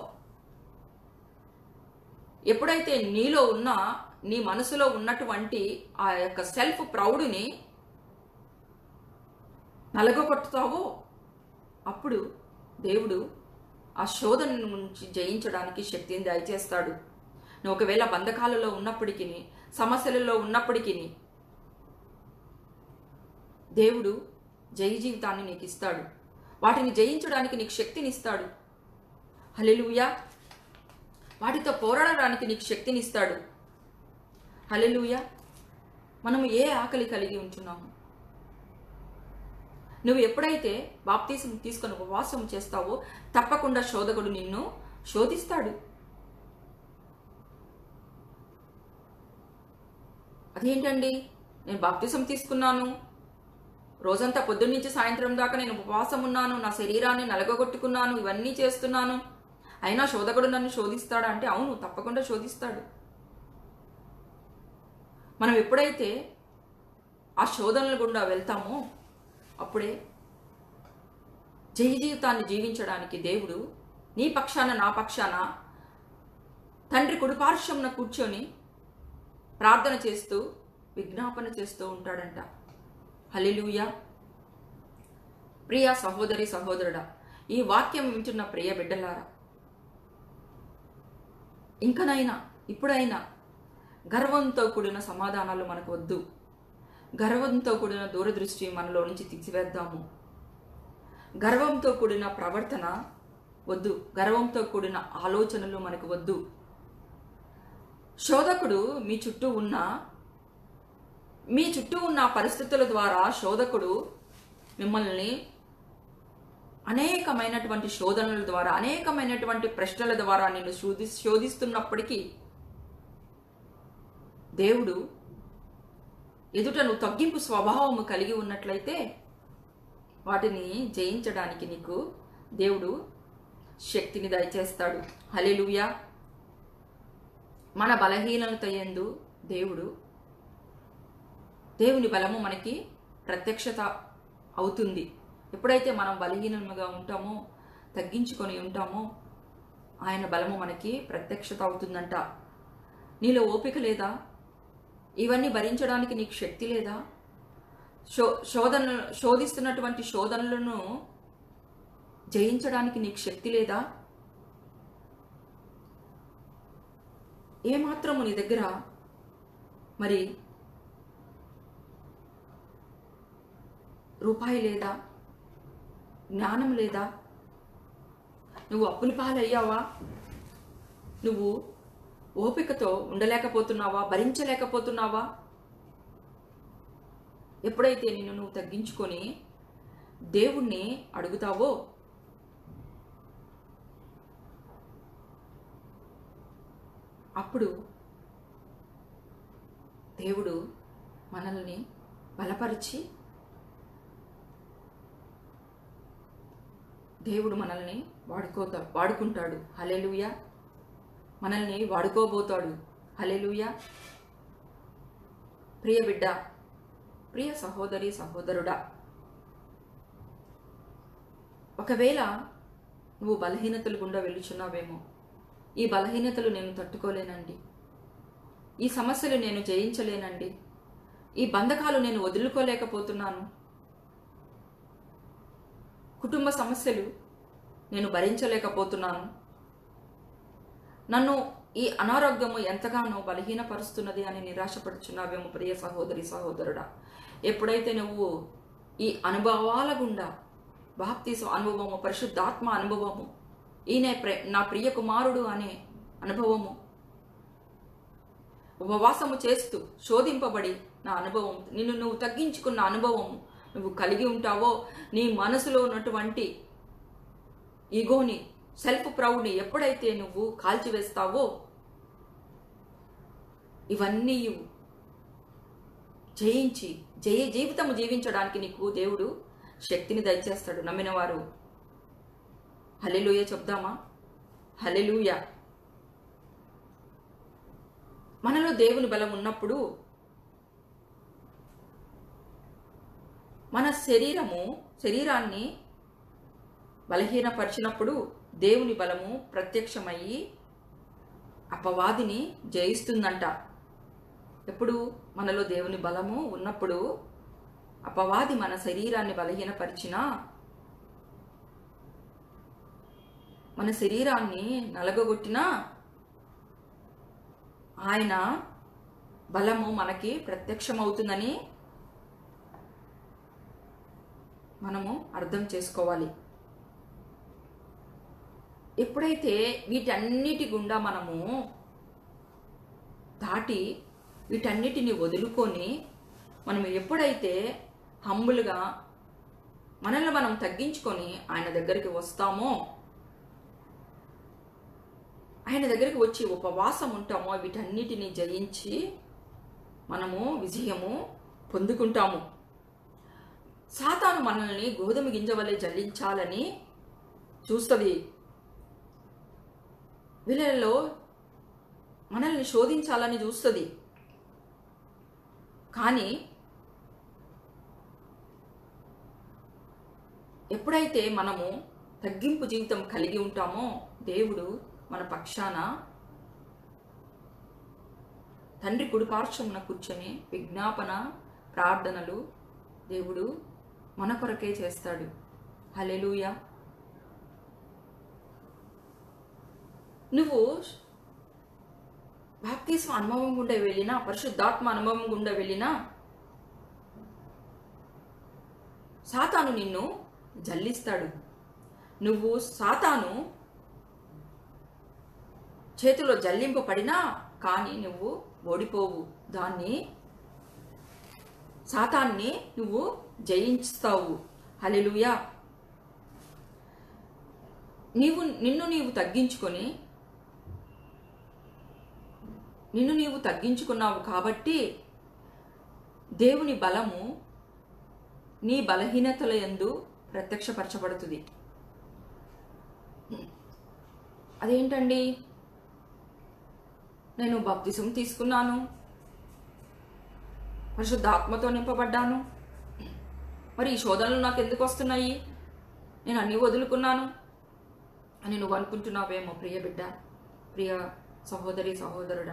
ఎప్పుడైతే నీలో ఉన్న నీ మనసులో ఉన్నటువంటి ఆ యొక్క సెల్ఫ్ ప్రౌడ్ని నలగొట్టుతావో అప్పుడు దేవుడు ఆ శోధన నుంచి జయించడానికి శక్తిని దయచేస్తాడు నువ్వు ఒకవేళ బంధకాలలో ఉన్నప్పటికీ సమస్యలలో ఉన్నప్పటికీ దేవుడు జయ జీవితాన్ని నీకు ఇస్తాడు వాటిని జయించడానికి నీకు శక్తిని ఇస్తాడు హల్లెలూయా వాటితో పోరాడడానికి నీకు శక్తిని ఇస్తాడు హల్లెలూయా మనము ఏ ఆకలి కలిగి ఉంటున్నాము నువ్వు ఎప్పుడైతే బాప్తీసం తీసుకొని ఉపవాసం చేస్తావో తప్పకుండా శోధకుడు నిన్ను శోధిస్తాడు అదేంటండి నేను బాప్తిసం తీసుకున్నాను రోజంతా పొద్దున్న నుంచి సాయంత్రం దాకా నేను ఉపవాసం ఉన్నాను నా శరీరాన్ని నలగొట్టుకున్నాను ఇవన్నీ చేస్తున్నాను అయినా శోధకుడు నన్ను శోధిస్తాడా అంటే అవును తప్పకుండా శోధిస్తాడు మనం ఎప్పుడైతే ఆ శోధనల గుండా వెళ్తామో అప్పుడే జయ జీవితాన్ని జీవించడానికి దేవుడు నీ పక్షాన నా పక్షాన తండ్రి కుడిపార్శ్వంన కూర్చొని ప్రార్థన చేస్తూ విజ్ఞాపన చేస్తూ ఉంటాడంట హల్లెలూయా ప్రియ సహోదరి సహోదరుడా ఈ వాక్యం వింటున్న ప్రియ బిడ్డలారా ఇంకనైనా ఇప్పుడైనా గర్వంతో కూడిన సమాధానాలు మనకు వద్దు గర్వంతో కూడిన దూరదృష్టి మనలో నుంచి తీసివేద్దాము గర్వంతో కూడిన ప్రవర్తన వద్దు గర్వంతో కూడిన ఆలోచనలు మనకు వద్దు శోధకుడు మీ చుట్టూ ఉన్న మీ చుట్టూ ఉన్న పరిస్థితుల ద్వారా శోధకుడు మిమ్మల్ని అనేకమైనటువంటి శోధనల ద్వారా అనేకమైనటువంటి ప్రశ్నల ద్వారా నిన్ను శోధి శోధిస్తున్నప్పటికీ దేవుడు ఎదుట నువ్వు తగ్గింపు స్వభావము కలిగి ఉన్నట్లయితే వాటిని జయించడానికి నీకు దేవుడు శక్తిని దయచేస్తాడు హల్లెలూయా మన బలహీనత ఎందు దేవుడు దేవుని బలము మనకి ప్రత్యక్షత అవుతుంది ఎప్పుడైతే మనం బలహీనముగా ఉంటామో తగ్గించుకొని ఉంటామో ఆయన బలము మనకి ప్రత్యక్షత అవుతుందంట నీలో ఓపిక లేదా ఇవన్నీ భరించడానికి నీకు శక్తి లేదా శో శోధన శోధిస్తున్నటువంటి శోధనలను జయించడానికి నీకు శక్తి లేదా ఏమాత్రము నీ దగ్గర మరి రూపాయి లేదా జ్ఞానం లేదా నువ్వు అప్పుల పాలయ్యావా నువ్వు ఓపికతో ఉండలేకపోతున్నావా భరించలేకపోతున్నావా ఎప్పుడైతే నిన్ను నువ్వు తగ్గించుకొని దేవుణ్ణి అడుగుతావో అప్పుడు దేవుడు మనల్ని బలపరిచి దేవుడు మనల్ని వాడుకోతా వాడుకుంటాడు హలెలుయ మనల్ని వాడుకోబోతాడు హలెలుయ ప్రియ బిడ్డ ప్రియ సహోదరి సహోదరుడా ఒకవేళ నువ్వు బలహీనతలు గుండా వెళ్ళుచున్నావేమో ఈ బలహీనతలు నేను తట్టుకోలేనండి ఈ సమస్యలు నేను జయించలేనండి ఈ బంధకాలు నేను వదులుకోలేకపోతున్నాను కుటుంబ సమస్యలు నేను భరించలేకపోతున్నాను నన్ను ఈ అనారోగ్యము ఎంతగానో బలహీనపరుస్తున్నది అని నిరాశపడుచున్నావేమో ప్రియ సహోదరి సహోదరుడా ఎప్పుడైతే నువ్వు ఈ అనుభవాల గుండా బాప్తీసు అనుభవము పరిశుద్ధాత్మ అనుభవము ఈయన ప్ర- నా ప్రియ కుమారుడు అనే అనుభవము ఉపవాసము చేస్తూ శోధింపబడి నా అనుభవం నిన్ను నువ్వు తగ్గించుకున్న అనుభవం నువ్వు కలిగి ఉంటావో నీ మనసులో ఉన్నటువంటి ఈగోని సెల్ఫ్ ప్రౌడ్ని ఎప్పుడైతే నువ్వు కాల్చివేస్తావో ఇవన్నీ జయించి జయ జీవితము జీవించడానికి నీకు దేవుడు శక్తిని దయచేస్తాడు నమ్మిన వారు హలెలుయ చెప్దామా హలెలుయ మనలో దేవుని బలం ఉన్నప్పుడు మన శరీరము శరీరాన్ని బలహీనపరిచినప్పుడు దేవుని బలము ప్రత్యక్షమయ్యి అపవాదిని జయిస్తుందంట ఎప్పుడు మనలో దేవుని బలము ఉన్నప్పుడు అపవాది మన శరీరాన్ని బలహీనపరిచినా మన శరీరాన్ని నలగగొట్టినా ఆయన బలము మనకి ప్రత్యక్షమవుతుందని మనము అర్థం చేసుకోవాలి ఎప్పుడైతే వీటన్నిటి గుండా మనము దాటి వీటన్నిటిని వదులుకొని మనం ఎప్పుడైతే హంబులుగా మనల్ని మనం తగ్గించుకొని ఆయన దగ్గరికి వస్తామో ఆయన దగ్గరికి వచ్చి ఉపవాసం ఉంటామో వీటన్నిటిని జయించి మనము విజయము పొందుకుంటాము సాతాను మనల్ని గోధుమ గింజ వలె జల్లించాలని చూస్తుంది వీళ్ళలో మనల్ని శోధించాలని చూస్తుంది కానీ ఎప్పుడైతే మనము తగ్గింపు జీవితం కలిగి ఉంటామో దేవుడు మన పక్షాన తండ్రి కుడిపార్శ్వమున కూర్చొని విజ్ఞాపన ప్రార్థనలు దేవుడు మన కొరకే చేస్తాడు హలెలూయ నువ్వు బాప్తిస్మ అనుభవం గుండా వెళ్ళినా పరిశుద్ధాత్మ అనుభవం గుండా వెళ్ళినా సాతాను నిన్ను జల్లిస్తాడు నువ్వు సాతాను చేతిలో జల్లింపబడినా కానీ నువ్వు ఓడిపోవు దాన్ని సాతాన్ని నువ్వు జయించుతావు హలెలుయా నీవు నిన్ను నీవు తగ్గించుకొని నిన్ను నీవు తగ్గించుకున్నావు కాబట్టి దేవుని బలము నీ బలహీనతల యందు ప్రత్యక్షపరచబడుతుంది అదేంటండి నేను బాప్తిసం తీసుకున్నాను పరిశుద్ధాత్మతో నింపబడ్డాను మరి ఈ శోధనలు నాకు ఎందుకు వస్తున్నాయి నేను అన్నీ వదులుకున్నాను అని నువ్వు అనుకుంటున్నావేమో ప్రియ బిడ్డ ప్రియ సహోదరి సహోదరుడా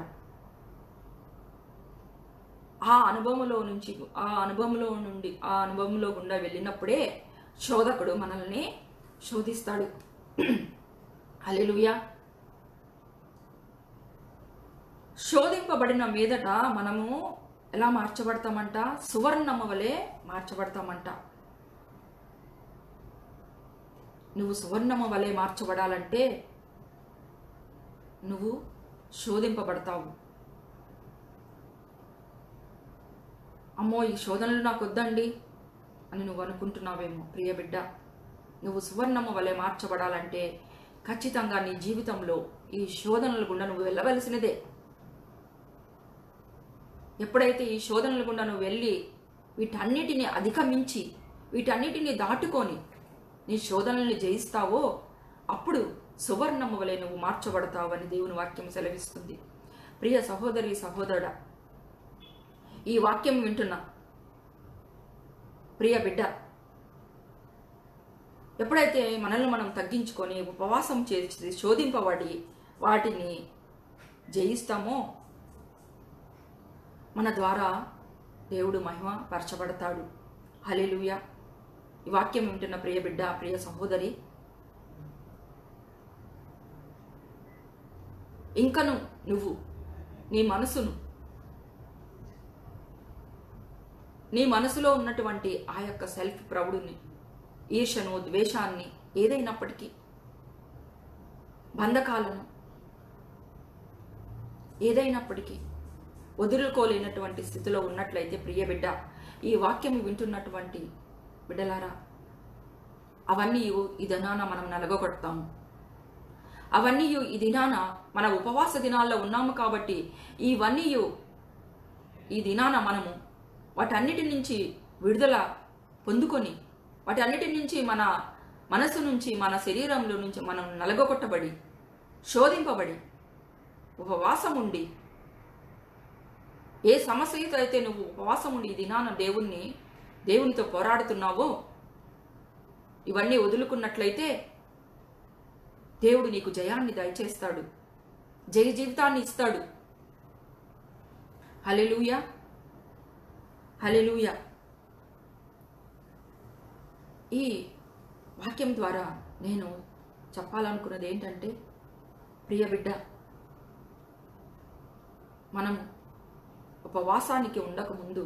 ఆ అనుభవంలో నుంచి ఆ అనుభవంలో నుండి ఆ అనుభవంలో గుండా వెళ్ళినప్పుడే శోధకుడు మనల్ని శోధిస్తాడు హల్లెలూయా శోధింపబడిన మీదట మనము ఎలా మార్చబడతామంట సువర్ణమ్మ వలె మార్చబడతామంట నువ్వు సువర్ణమ్మ వలె మార్చబడాలంటే నువ్వు శోధింపబడతావు అమ్మో ఈ శోధనలు నాకు వద్దండి అని నువ్వు అనుకుంటున్నావేమో ప్రియ బిడ్డ నువ్వు సువర్ణమ్మ వలె మార్చబడాలంటే ఖచ్చితంగా నీ జీవితంలో ఈ శోధనల గుండా నువ్వు వెళ్ళవలసినదే ఎప్పుడైతే ఈ శోధనల గుండా నువ్వు వెళ్ళి వీటన్నిటిని అధిగమించి వీటన్నిటిని దాటుకొని నీ శోధనల్ని జయిస్తావో అప్పుడు సువర్ణమ్మ వలె నువ్వు మార్చబడతావని దేవుని వాక్యం సెలవిస్తుంది ప్రియ సహోదరి సహోదరుడా ఈ వాక్యం వింటున్నా ప్రియ బిడ్డ ఎప్పుడైతే మనల్ని మనం తగ్గించుకొని ఉపవాసం చేసి శోధింపబడి వాటిని జయిస్తామో మన ద్వారా దేవుడు మహిమ పరచబడతాడు హలేలుయ ఈ వాక్యం వింటున్న ప్రియ బిడ్డ ప్రియ సహోదరి ఇంకను నువ్వు నీ మనసును నీ మనసులో ఉన్నటువంటి ఆ యొక్క సెల్ఫ్ ప్రౌడ్ని ఈర్షను ద్వేషాన్ని ఏదైనప్పటికీ బంధకాలను ఏదైనప్పటికీ వదులుకోలేనటువంటి స్థితిలో ఉన్నట్లయితే ప్రియ బిడ్డ ఈ వాక్యం వింటున్నటువంటి బిడ్డలారా అవన్నీ ఈ దినాన మనం నలగొడతాము అవన్నీ ఈ దినాన మన ఉపవాస దినాల్లో ఉన్నాము కాబట్టి ఇవన్నీ ఈ దినాన మనము వాటన్నిటి నుంచి విడుదల పొందుకొని వాటన్నిటి నుంచి మన మనసు నుంచి మన శరీరంలో నుంచి మనం నలగొట్టబడి శోధింపబడి ఉపవాసం ఉండి ఏ సమస్యతో అయితే నువ్వు ఉపవాసం ఉండి ఈ దినాన దేవుణ్ణి దేవునితో పోరాడుతున్నావో ఇవన్నీ వదులుకున్నట్లయితే దేవుడు నీకు జయాన్ని దయచేస్తాడు జయ జీవితాన్ని ఇస్తాడు హలెలూయా హలెలూయా ఈ వాక్యం ద్వారా నేను చెప్పాలనుకున్నది ఏంటంటే ప్రియ బిడ్డ మనం ఉపవాసానికి ఉండకముందు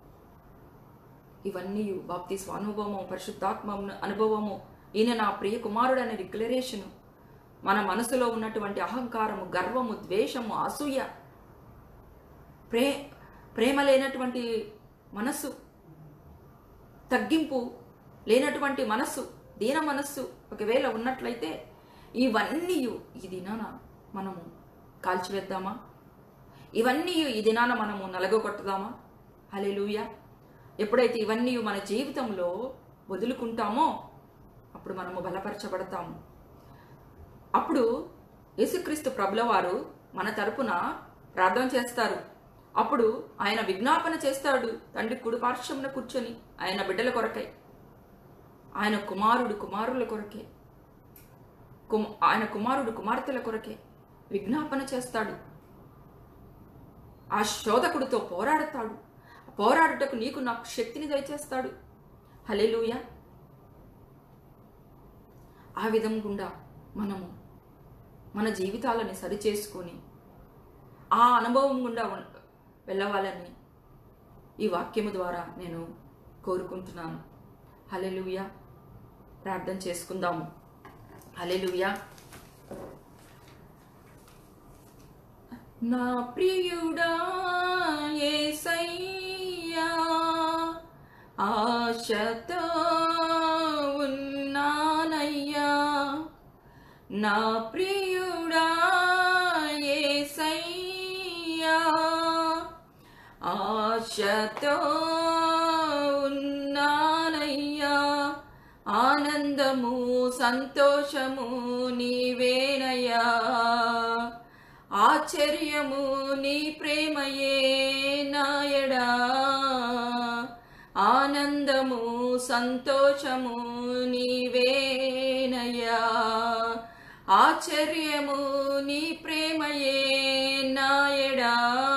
ఇవన్నీ బాప్తి స్వానుభవము పరిశుద్ధాత్మ అనుభవము ఈయన నా ప్రియ కుమారుడు అనే డిక్లరేషను మన మనసులో ఉన్నటువంటి అహంకారము గర్వము ద్వేషము అసూయ ప్రే ప్రేమ లేనటువంటి మనస్సు తగ్గింపు లేనటువంటి మనస్సు దీన మనస్సు ఒకవేళ ఉన్నట్లయితే ఇవన్నీ ఈ దినాన మనము కాల్చివేద్దామా ఇవన్నీ ఈ దినాన మనము నలగొట్టుదామా హలెలూయ ఎప్పుడైతే ఇవన్నీ మన జీవితంలో వదులుకుంటామో అప్పుడు మనము బలపరచబడతాము అప్పుడు యేసుక్రీస్తు ప్రభుల వారు మన తరపున ప్రార్థన చేస్తారు అప్పుడు ఆయన విజ్ఞాపన చేస్తాడు తండ్రి కుడి పార్శ్వమున కూర్చొని ఆయన బిడ్డల కొరకై ఆయన కుమారుడు కుమారుల కొరకే కుమ- ఆయన కుమారుడు కుమార్తెల కొరకే విజ్ఞాపన చేస్తాడు ఆ శోధకుడితో పోరాడతాడు పోరాడుటకు నీకు నాకు శక్తిని దయచేస్తాడు హలెలూయ ఆ విధం గుండా మనము మన జీవితాలని సరిచేసుకొని ఆ అనుభవం గుండా ఉన్- వెళ్ళవాలని ఈ వాక్యము ద్వారా నేను కోరుకుంటున్నాను హలెలుయ ప్రార్థన చేసుకుందాము హలెలుయ నా ప్రియుడా యేసయ్యా ఆశతో ఉన్నానయ్యా నా ప్రియుడా యేసయ్యా ఆశతో ఉన్నానయ్యా ఆనంద ఆనందము సంతోషము నీవేనయ్యా ఆశ్చర్యము నీ ప్రేమయే నాయడా ఆనందము సంతోషము నీవేనయ్యా ఆశ్చర్యము నీ ప్రేమయే నాయడా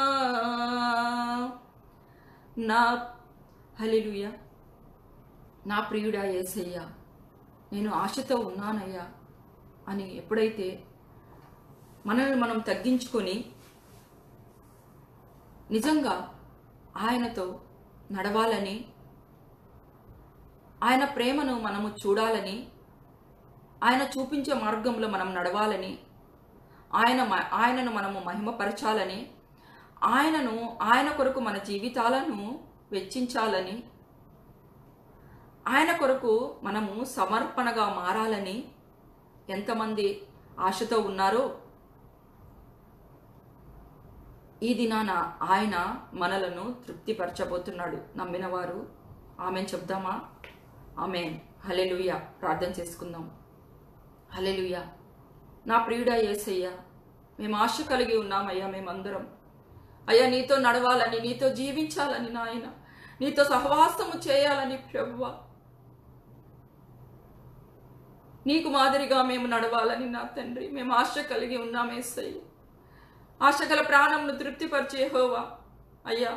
నా హల్లెలూయా నా ప్రియుడా యేసయ్యా నేను ఆశతో ఉన్నానయ్యా అని ఎప్పుడైతే మనల్ని మనం తగ్గించుకొని నిజంగా ఆయనతో నడవాలని ఆయన ప్రేమను మనము చూడాలని ఆయన చూపించే మార్గంలో మనం నడవాలని ఆయన మ- ఆయనను మనము మహిమపరచాలని ఆయనను ఆయన కొరకు మన జీవితాలను వెచ్చించాలని ఆయన కొరకు మనము సమర్పణగా మారాలని ఎంతమంది ఆశతో ఉన్నారో ఈ దినాన ఆయన మనలను తృప్తిపరచబోతున్నాడు నమ్మిన వారు ఆమె చెప్దామా ఆమె హలెలుయ ప్రార్థన చేసుకుందాం హలెలుయ నా ప్రియుడా యేసయ్యా మేము ఆశ కలిగి ఉన్నామయ్యా మేమందరం అయ్యా నీతో నడవాలని నీతో జీవించాలని నాయన నీతో సహవాసము చేయాలని ప్రభువా నీకు మాదిరిగా మేము నడవాలని నా తండ్రి మేము ఆశ కలిగి ఉన్నామేసయ్య ఆశ గల ప్రాణంను తృప్తిపరిచే హోవా అయ్యా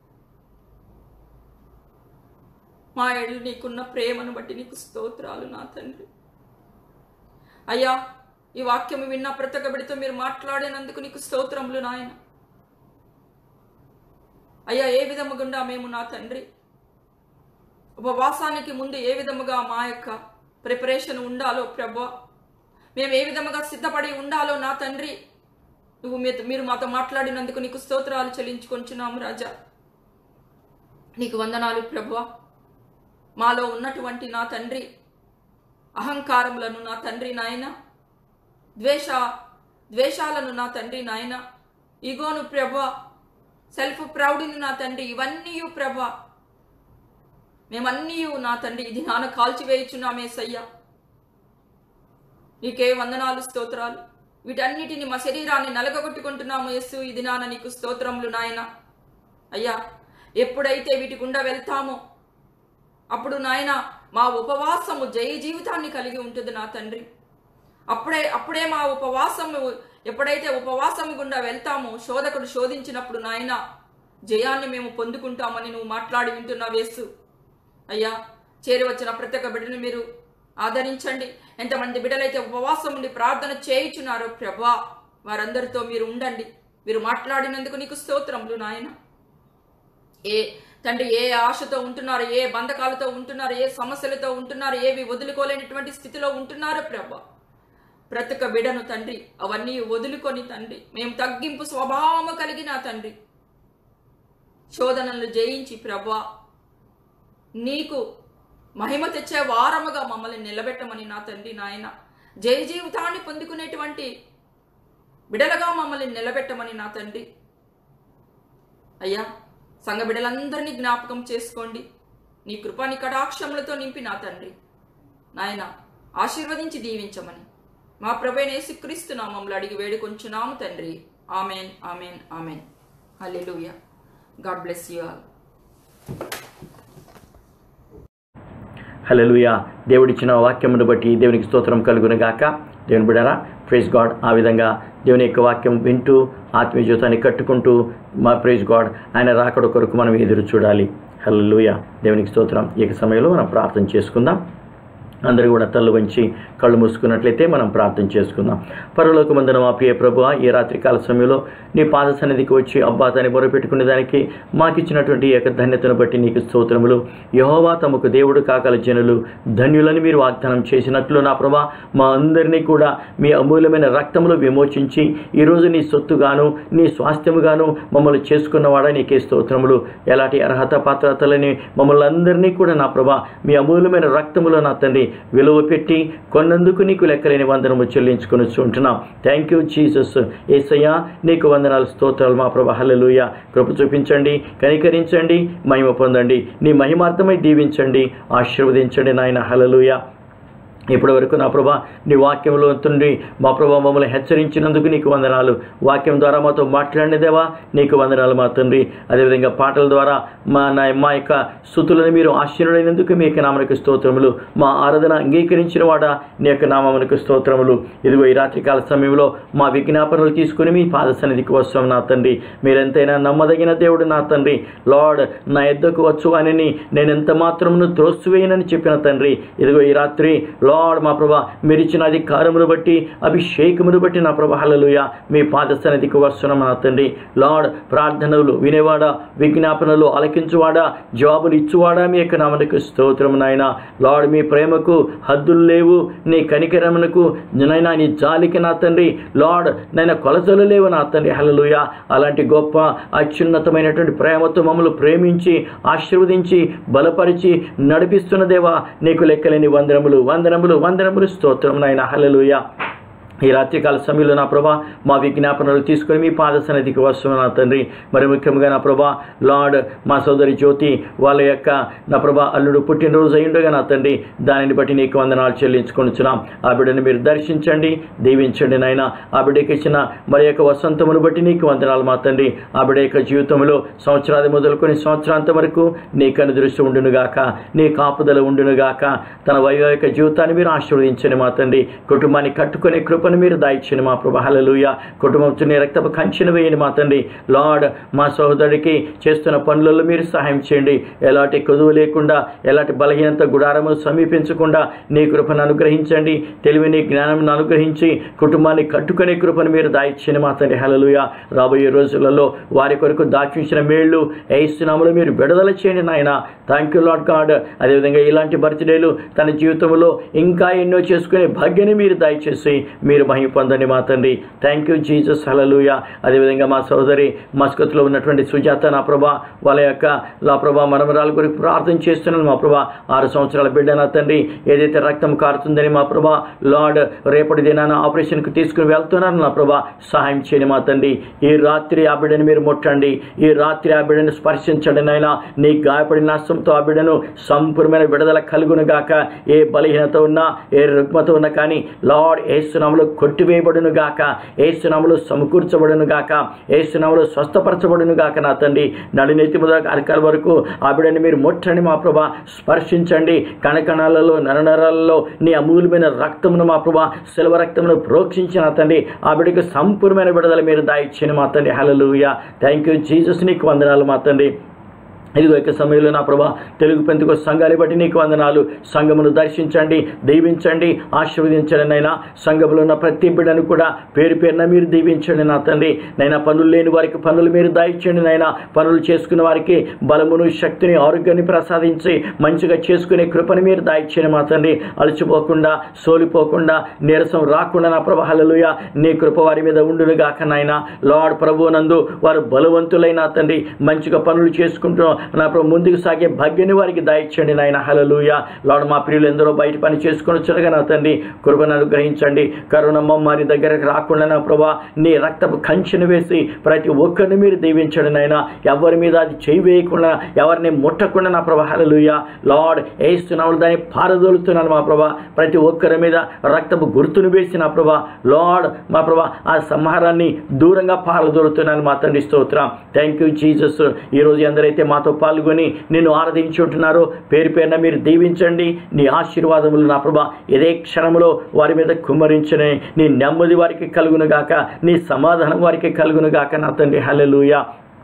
మా ఏళ్ళు నీకున్న ప్రేమను బట్టి నీకు స్తోత్రాలు నా తండ్రి అయ్యా ఈ వాక్యం విన్న ప్రతి ఒక్క బిడ్డతో మీరు మాట్లాడినందుకు నీకు స్తోత్రములు నాయన అయ్యా ఏ విధము గుండా మేము నా తండ్రి ఉపవాసానికి ముందు ఏ విధముగా మా యొక్క ప్రిపరేషన్ ఉండాలో ప్రభా మేము ఏ విధముగా సిద్ధపడి ఉండాలో నా తండ్రి నువ్వు మీతో- మీరు మాతో మాట్లాడినందుకు నీకు స్తోత్రాలు చెల్లించుకొంచున్నాము రాజా నీకు వందనాలు ప్రభా మాలో ఉన్నటువంటి నా తండ్రి అహంకారములను నా తండ్రి నాయన ద్వేష ద్వేషాలను నా తండ్రి నాయన ఇగోను ప్రభా సెల్ఫ్ ప్రౌడ్ని నా తండ్రి ఇవన్నీ ప్రభా మేమన్నీ నా తండ్రి ఇది నాన్న కాల్చివేయుచున్నామే సయ్యా నీకే వందనాలు స్తోత్రాలు వీటన్నిటిని మా శరీరాన్ని నలగగొట్టుకుంటున్నాము యస్సు ఇది నాన్న నీకు స్తోత్రములు నాయన అయ్యా ఎప్పుడైతే వీటి గుండా వెళ్తామో అప్పుడు నాయన మా ఉపవాసము జయ జీవితాన్ని కలిగి ఉంటుంది నా తండ్రి అప్పుడే అప్పుడే మా ఉపవాసము ఎప్పుడైతే ఉపవాసము గుండా వెళ్తామో శోధకుడు శోధించినప్పుడు నాయన జయాన్ని మేము పొందుకుంటామని నువ్వు మాట్లాడి వింటున్నా వేసు అయ్యా చేరి వచ్చిన ప్రతి ఒక్క బిడ్డను మీరు ఆదరించండి ఎంతమంది బిడ్డలైతే ఉపవాసం ఉండి ప్రార్థన చేయుచున్నారో ప్రభా వారందరితో మీరు ఉండండి మీరు మాట్లాడినందుకు నీకు స్తోత్రములు నాయన ఏ తండ్రి ఏ ఆశతో ఉంటున్నారు ఏ బంధకాలతో ఉంటున్నారు ఏ సమస్యలతో ఉంటున్నారు ఏవి వదులుకోలేనటువంటి స్థితిలో ఉంటున్నారో ప్రభా ప్రతి ఒక్క బిడను తండ్రి అవన్నీ వదులుకొని తండ్రి మేము తగ్గింపు స్వభావము కలిగిన తండ్రి శోధనలు జయించి ప్రభా నీకు మహిమ తెచ్చే వారముగా మమ్మల్ని నిలబెట్టమని నా తండ్రి నాయన జయ జీవితాన్ని పొందుకునేటువంటి బిడలుగా మమ్మల్ని నిలబెట్టమని నా తండ్రి అయ్యా సంఘ బిడ్డలందరినీ జ్ఞాపకం చేసుకోండి నీ కృపాని కటాక్షములతో నింపి నా తండ్రి నాయన ఆశీర్వదించి దీవించమని మా ప్రభైన యేసుక్రీస్తు నామంలో అడిగి వేడుకొంచున్నాము తండ్రి amen amen amen hallelujah God bless you all hallelujah దేవుడిచ్చిన వాక్యమును బట్టి దేవునికి స్తోత్రం కలుగును గాక దేవుని బిడరా ప్రైజ్ గాడ్ ఆ విధంగా దేవుని యొక్క వాక్యం వింటూ ఆత్మీయ జీవితాన్ని కట్టుకుంటూ మా ప్రైజ్ గాడ్ ఆయన రాకడ కొరకు మనం ఎదురు చూడాలి హల్లెలూయా దేవునికి స్తోత్రం ఈ యొక్క సమయంలో మనం ప్రార్థన చేసుకుందాం అందరూ కూడా తల్లు వంచి కళ్ళు మూసుకున్నట్లయితే మనం ప్రార్థన చేసుకుందాం పరలోకమందున మా ప్రియ ప్రభు ఈ రాత్రి కాల సమయంలో నీ పాద సన్నిధికి వచ్చి అబ్బాతాన్ని మొరపెట్టుకునే దానికి మాకు ఇచ్చినటువంటి ఈ యొక్క ధన్యతను బట్టి నీకు స్తోత్రములు యహోవా తమకు దేవుడు కాకల జనులు ధన్యులని మీరు వాగ్దానం చేసినట్లు నా ప్రభా మా అందరినీ కూడా మీ అమూల్యమైన రక్తములు విమోచించి ఈరోజు నీ సొత్తుగాను నీ స్వాస్థ్యముగాను మమ్మల్ని చేసుకున్నవాడా నీకే స్తోత్రములు ఎలాంటి అర్హత పాత్రతలని మమ్మల్ని అందరినీ కూడా నా ప్రభా మీ అమూల్యమైన రక్తములో నా తండ్రి విలువ పెట్టి కొన్నందుకు నీకు లెక్కలేని వందనము చెల్లించుకొని ఉంటున్నాం థ్యాంక్ యూ జీసస్ ఏసయ్యా నీకు వందనాలు స్తోత్రాలు మా ప్రభా హల్లెలూయ కృప చూపించండి కనికరించండి మహిమ పొందండి నీ మహిమార్థమై దీవించండి ఆశీర్వదించండి నాయన హల్లెలూయ ఇప్పటి వరకు నా ప్రభా నీ వాక్యంలో తండ్రి మా ప్రభా మమ్మల్ని హెచ్చరించినందుకు నీకు వందనాలు వాక్యం ద్వారా మాతో మాట్లాడిన దేవా నీకు వందనాలు మా తండ్రి అదేవిధంగా పాటల ద్వారా మా నా మా యొక్క స్థుతులను మీరు ఆశ్చర్యుడైనందుకు మీ యొక్క నామనికి స్తోత్రములు మా ఆరాధన అంగీకరించిన వాడా నీ యొక్క నామమునకు స్తోత్రములు ఇదిగో ఈ రాత్రికాల సమయంలో మా విజ్ఞాపనలు తీసుకుని మీ పాద సన్నిధికి వస్తాం నా తండ్రి మీరెంతైనా నమ్మదగిన దేవుడు నా తండ్రి లార్డ్ నా ఎద్దకు వచ్చు అని నేను ఎంత మాత్రమును త్రోసివేయనని చెప్పిన తండ్రి ఇదిగో ఈ రాత్రి లార్డ్ మా ప్రభా మీరు ఇచ్చిన అధికారమును బట్టి అభిషేకమును బట్టి నా ప్రభా హల్లెలూయా మీ పాద సన్నిధికి వస్తున్నాం నా తండ్రి లార్డ్ ప్రార్థనలు వినేవాడా విజ్ఞాపనలు ఆలకించువాడా జవాబులు ఇచ్చువాడా మీ యొక్క నామనికి స్తోత్రం నాయన లార్డ్ మీ ప్రేమకు హద్దులు లేవు నీ కనికరమునకు నైనా నీ జాలికి నా తండ్రి లార్డ్ నైనా కొలతలు లేవు నా తండ్రి హల్లెలూయా అలాంటి గొప్ప అత్యున్నతమైనటువంటి ప్రేమతో మమ్మల్ని ప్రేమించి ఆశీర్వదించి బలపరిచి నడిపిస్తున్న దేవా నీకు లెక్కలేని వందనములు వందనములు వందనములు స్తోత్రం నాయన హల్లెలూయా ఈ రాత్రికాల సమయంలో నా ప్రభా మా విజ్ఞాపనలు తీసుకొని మీ పాద సన్నిధికి వస్తున్నాను నా తండ్రి మరి ముఖ్యంగా నా ప్రభా లార్డ్ మా సోదరి జ్యోతి వాళ్ళ యొక్క నా ప్రభా అల్లుడు పుట్టినరోజు అయ్యుండగా నా తండ్రి దానిని బట్టి నీకు వందనాలు చెల్లించుకొనిచున్నాం ఆ బిడ్డని మీరు దర్శించండి దీవించండి నాయన ఆ బిడ్డకి ఇచ్చిన మరి యొక్క వసంతమును బట్టి నీకు వందనాలు మా తండ్రి ఆ బిడ్డ యొక్క జీవితంలో సంవత్సరాది మొదలుకొని సంవత్సరాంతం వరకు నీ కను దృష్టి ఉండునుగాక నీ కాపుదల ఉండునుగాక తన వైవాహిక జీవితాన్ని మీరు ఆశీర్వదించండి మా తండ్రి కుటుంబాన్ని కట్టుకునే కృపను మీరు దాయిచ్చండి మా ప్రభు హల్లెలూయా కుటుంబం నీ రక్తపు కంచెను వేయండి మా తండ్రి లార్డ్ మా సహోదరుడికి చేస్తున్న పనులలో మీరు సహాయం చేయండి ఎలాంటి కొదువు లేకుండా ఎలాంటి బలహీనత గుడారమును సమీపించకుండా నీ కృపను అనుగ్రహించండి తెలివిని జ్ఞానం అనుగ్రహించి కుటుంబాన్ని కట్టుకునే కృపను మీరు దాయిచ్చండి మా తండ్రి హల్లెలూయా రాబోయే రోజులలో వారి కొరకు దాచించిన మేళ్ళు ఏస్తున్నాములు మీరు విడుదల చేయండి నాయన థ్యాంక్ యూ లాడ్ గాడ్ అదేవిధంగా ఇలాంటి బర్త్డేలు తన జీవితంలో ఇంకా ఎన్నో చేసుకునే భాగ్యాన్ని మీరు దయచేసి మీరు మహిమ పొందండి మా తండ్రి థ్యాంక్ యూ జీసస్ హలలుయ అదేవిధంగా మా సోదరి మస్కత్లో ఉన్నటువంటి సుజాత నా ప్రభా వాళ్ళ యొక్క నా ప్రభా మనమరాల గురించి ప్రార్థన చేస్తున్నాను మా ప్రభా ఆరు సంవత్సరాల బిడ్డ నా తండ్రి ఏదైతే రక్తం కారుతుందని మా ప్రభా లార్డ్ రేపటి దినాన ఆపరేషన్కి తీసుకుని వెళ్తున్నాను నా ప్రభా సహాయం చేయండి మా తండ్రి ఈ రాత్రి ఆ బిడ్డని మీరు ముట్టండి ఈ రాత్రి ఆ బిడ్డను స్పర్శించండి నాయన నీ గాయపడిన నష్టంతో ఆ బిడ్డను సంపూర్ణమైన విడుదల కలుగును గాక ఏ బలహీనత ఉన్నా ఏ రుగ్మత ఉన్నా కానీ లార్డ్ ఏసునాములు కొట్టివేయబడును గాక ఏసునాములు సమకూర్చబడును గాక ఏసునాములు స్వస్థపరచబడును గాక నా తండ్రి నడినెత్తి మొదల అరకాల వరకు ఆ బిడ్డని మీరు ముట్టండి మా ప్రభా స్పర్శించండి కణకణాలలో నరనరాలలో నీ అమూల్యమైన రక్తమును మా ప్రభా శిలవ రక్తమును ప్రోక్షించిన తండ్రి ఆ బిడ్డకు సంపూర్ణమైన విడుదల మీరు దాయిచ్చిన మా తండ్రి హలలుయ థ్యాంక్ యూ జీసస్ నీకు వందనాలు మా తండ్రి ఇదిగో యొక్క సమయంలో నా ప్రభా తెలుగు పెంతుకు సంఘాన్ని బట్టి నీకు వందనాలు సంఘమును దర్శించండి దీవించండి ఆశీర్వదించండి నైనా సంఘములో ఉన్న ప్రతి బిడ్డను కూడా పేరు పేరున మీరు దీవించండి నా తండ్రి నైనా పనులు లేని వారికి పనులు మీరు దాయిచ్చండి నైనా పనులు చేసుకున్న వారికి బలమును శక్తిని ఆరోగ్యాన్ని ప్రసాదించి మంచిగా చేసుకునే కృపని మీరు దాయిచ్చండి మా తండ్రి అలసిపోకుండా సోలిపోకుండా నీరసం రాకుండా నా ప్రభా హల్లెలూయా నీ కృప వారి మీద ఉండును గాక నాయన లార్డ్ ప్రభు నందు వారు బలవంతులైన తండ్రి మంచిగా పనులు చేసుకుంటూ నా ప్రభు ముందుకు సాగే భాగ్యాన్ని వారికి దాయిచ్చండి నాయన హలలుయ లార్డ్ మా ప్రియులు ఎందరో బయట పని చేసుకొని వచ్చారుగా నా తండ్రి కృపను అనుగ్రహించండి కరోనా మమ్మారి దగ్గరకు రాకుండా నా ప్రభా నీ రక్తపు కంచెను వేసి ప్రతి ఒక్కరిని మీరు దీవించండి నాయన ఎవరి మీద అది చేయి వేయకుండా ఎవరిని ముట్టకుండా నా ప్రభా హలలుయ లార్డ్ వేస్తున్నాము దాన్ని పారదోలుతున్నాను మా ప్రభా ప్రతి ఒక్కరి మీద రక్తపు గుర్తును వేసి నా ప్రభా లార్డ్ మా ప్రభా ఆ సంహారాన్ని దూరంగా పారదోలుతున్నాను మా తండ్రి స్తోత్రం థ్యాంక్ యూ జీసస్ ఈరోజు ఎందరైతే మాతో పాల్గొని నిన్ను ఆరాధించుంటున్నారో పేరు పేరున మీరు దీవించండి నీ ఆశీర్వాదములు నా ప్రభా ఇదే క్షణంలో వారి మీద కుమ్మరించని నీ నెమ్మది వారికి కలుగును గాక నీ సమాధానం వారికి కలుగును గాక నా తండ్రి హల్లెలూయా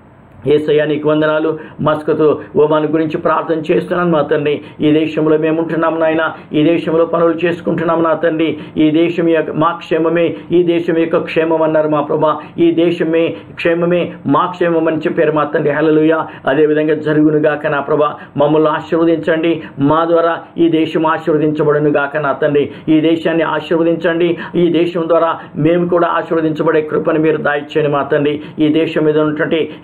ఏసయ్యా నీకు వందనాలు మస్కతు ఓమాన్ గురించి ప్రార్థన చేస్తున్నాను మా తండ్రి ఈ దేశంలో మేము ఉంటున్నాం నాయన ఈ దేశంలో పనులు చేసుకుంటున్నాం నా తండ్రి ఈ దేశం యొక్క మా క్షేమమే ఈ దేశం యొక్క క్షేమం అన్నారు మా ప్రభా ఈ దేశమే క్షేమమే మా క్షేమం అని చెప్పారు మా తండ్రి హలలుయ అదేవిధంగా జరుగును గాక నా ప్రభా మమ్మల్ని ఆశీర్వదించండి మా ద్వారా ఈ దేశం ఆశీర్వదించబడును గాక నా తండ్రి ఈ దేశాన్ని ఆశీర్వదించండి ఈ దేశం ద్వారా మేము కూడా ఆశీర్వదించబడే కృపను మీరు దాయిచ్చండి మా తండ్రి ఈ దేశం మీద ఉన్నటువంటి శాపాన్ని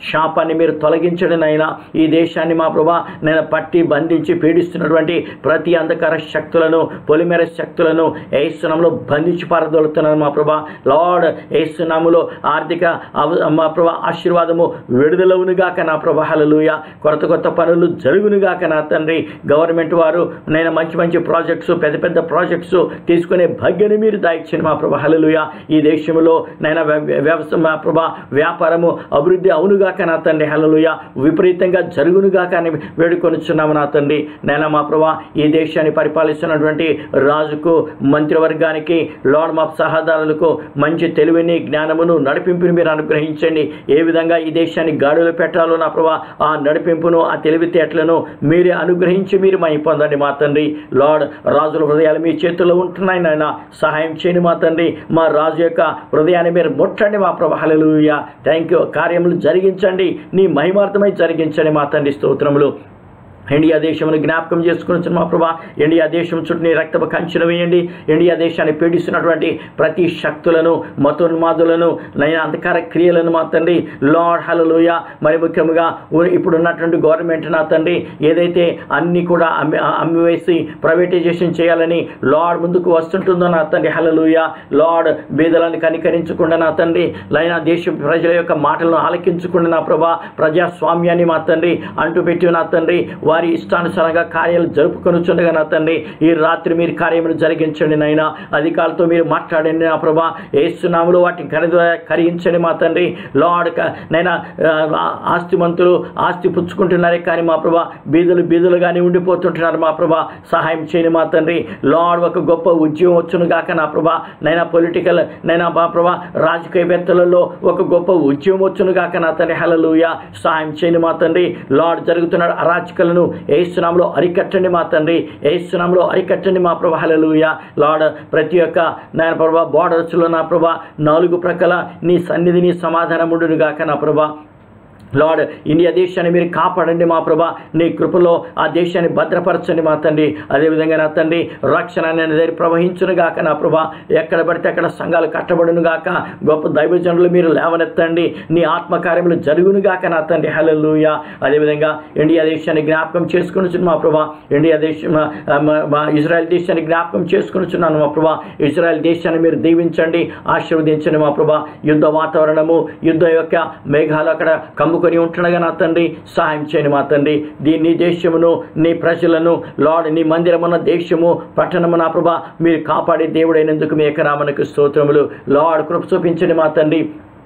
వారిని మీరు తొలగించండి నాయనా ఈ దేశాన్ని మా ప్రభా నేను పట్టి బంధించి పీడిస్తున్నటువంటి ప్రతి అంధకార శక్తులను పొలిమేర శక్తులను ఏసునాములో బంధించి పారదోలుతున్నాను మా ప్రభా లార్డ్ ఏసునాములో ఆర్థిక అవ- మా ప్రభా ఆశీర్వాదము విడుదలవునుగాక నా ప్రభా హల్లెలూయా కొత్త కొత్త పనులు జరుగునుగాక నా తండ్రి గవర్నమెంట్ వారు నేను మంచి మంచి ప్రాజెక్ట్స్ పెద్ద పెద్ద ప్రాజెక్ట్స్ తీసుకునే భాగ్యాన్ని మీరు దాయిచ్చింది మా ప్రభా హల్లెలూయా ఈ దేశంలో నేను వ్యవసాయ మా ప్రభా వ్యాపారము అభివృద్ధి అవునుగాక నా తండ్రి హల్లెలూయా విపరీతంగా జరుగునుగాక అని వేడుకొనిచున్నాము నా తండ్రి నేను మా ప్రభా ఈ దేశాన్ని పరిపాలిస్తున్నటువంటి రాజుకు మంత్రివర్గానికి లార్డ్ మా సహదారులకు మంచి తెలివిని జ్ఞానమును నడిపింపుని మీరు అనుగ్రహించండి ఏ విధంగా ఈ దేశాన్ని గాడిలో పెట్టాలో నా ప్రభా ఆ నడిపింపును ఆ తెలివితేటలను మీరే అనుగ్రహించి మీరు మై పొందండి మా తండ్రి లార్డ్ రాజుల హృదయాలు మీ చేతుల్లో ఉంటున్నాయి నాయన సహాయం చేయండి మా తండ్రి మా రాజు యొక్క హృదయాన్ని మీరు ముట్టండి మా ప్రభా హల్లెలూయా థ్యాంక్ యూ కార్యములు జరిగించండి నీ మహిమార్థమై జరిగించండి మా తండ్రి స్తోత్రములు ఇండియా దేశమును జ్ఞాపకం చేసుకుని మా ప్రభా ఇండియా దేశం చుట్టూ నీ రక్తపు కంచెను వేయండి ఇండియా దేశాన్ని పీడిస్తున్నటువంటి ప్రతి శక్తులను మతోన్మాదులను నైనా అంధకార క్రియలను మా తండ్రి లార్డ్ హలలుయ మరి ముఖ్యంగా ఉ- ఇప్పుడున్నటువంటి గవర్నమెంట్ నా తండ్రి ఏదైతే అన్ని కూడా అమ్మి అమ్మివేసి ప్రైవేటైజేషన్ చేయాలని లార్డ్ ముందుకు వస్తుంటుందో నా తండ్రి హలలుయ లార్డ్ బీదలను కనికరించకుండా నా తండ్రి లైనా దేశ ప్రజల యొక్క మాటలను ఆలకించకుండా నా ప్రభా ప్రజాస్వామ్యాన్ని మా తండ్రి అంటూ పెట్టి నా తండ్రి వారి ఇష్టానుసారంగా కార్యాలు జరుపుకొనుచుండగా నా తండ్రి ఈ రాత్రి మీరు కార్యములు జరిగించండి నాయన అధికారులతో మీరు మాట్లాడండి నా ప్రభా ఏసునాములు వాటిని కరి కరిగించండి మా తండ్రి లార్డ్ క- నైనా ఆ, ఆస్తిమంతులు ఆస్తి పుచ్చుకుంటున్నారే కానీ మా ప్రభా బీదులు బీదులుగానే ఉండిపోతుంటున్నారు మా ప్రభా సహాయం చేయని మా తండ్రి లార్డ్ ఒక గొప్ప ఉద్యమం వచ్చును గాక నా ప్రభా నైనా పొలిటికల్ నైనా మా ప్రభా రాజకీయవేత్తలలో ఒక గొప్ప ఉద్యమం వచ్చును గాక నా తండ్రి హలలుయ సహాయం చేయని మా తండ్రి లార్డ్ జరుగుతున్న అరాచకలను ఏసునాంలో అరికట్టండి మా తండ్రి ఏసునాంలో అరికట్టండి మా ప్రభా హలలుయ లార్డ్ ప్రతి ఒక్క నాయన ప్రభా బార్డర్స్లో నా ప్రభా నాలుగు ప్రక్కల నీ సన్నిధిని సమాధానం ఉండును గాక నా ప్రభా లార్డ్ ఇండియా దేశాన్ని మీరు కాపాడండి మా ప్రభా నీ కృపలో ఆ దేశాన్ని భద్రపరచండి మా తండ్రి అదేవిధంగా నా తండ్రి రక్షణ అనేది ప్రవహించును గాక నా ప్రభా ఎక్కడ పడితే అక్కడ సంఘాలు కట్టబడును గాక గొప్ప దైవజనులు మీరు లేవనెత్తండి నీ ఆత్మకార్యములు జరుగును గాక నా తండ్రి హల్లెలూయా అదేవిధంగా ఇండియా దేశాన్ని జ్ఞాపకం చేసుకుని మా ప్రభా ఇండియా దేశం మా- మా- మా ఇజ్రాయెల్ దేశాన్ని జ్ఞాపకం చేసుకుని మా ప్రభా ఇజ్రాయెల్ దేశాన్ని మీరు దీవించండి ఆశీర్వదించండి మా ప్రభా యుద్ధ వాతావరణము యుద్ధ యొక్క మేఘాలు అక్కడ కమ్ముకొని ఉంటుండగా నా తండ్రి సహాయం చేయండి మా తండ్రి దీన్ని దేశమును నీ ప్రజలను లార్డ్ నీ మందిరమున్న దేశము పట్టణము నా ప్రభా మీరు కాపాడే దేవుడైనందుకు మీ యొక్క నామనకు స్తోత్రములు లార్డ్ కృప చూపించండి మా తండ్రి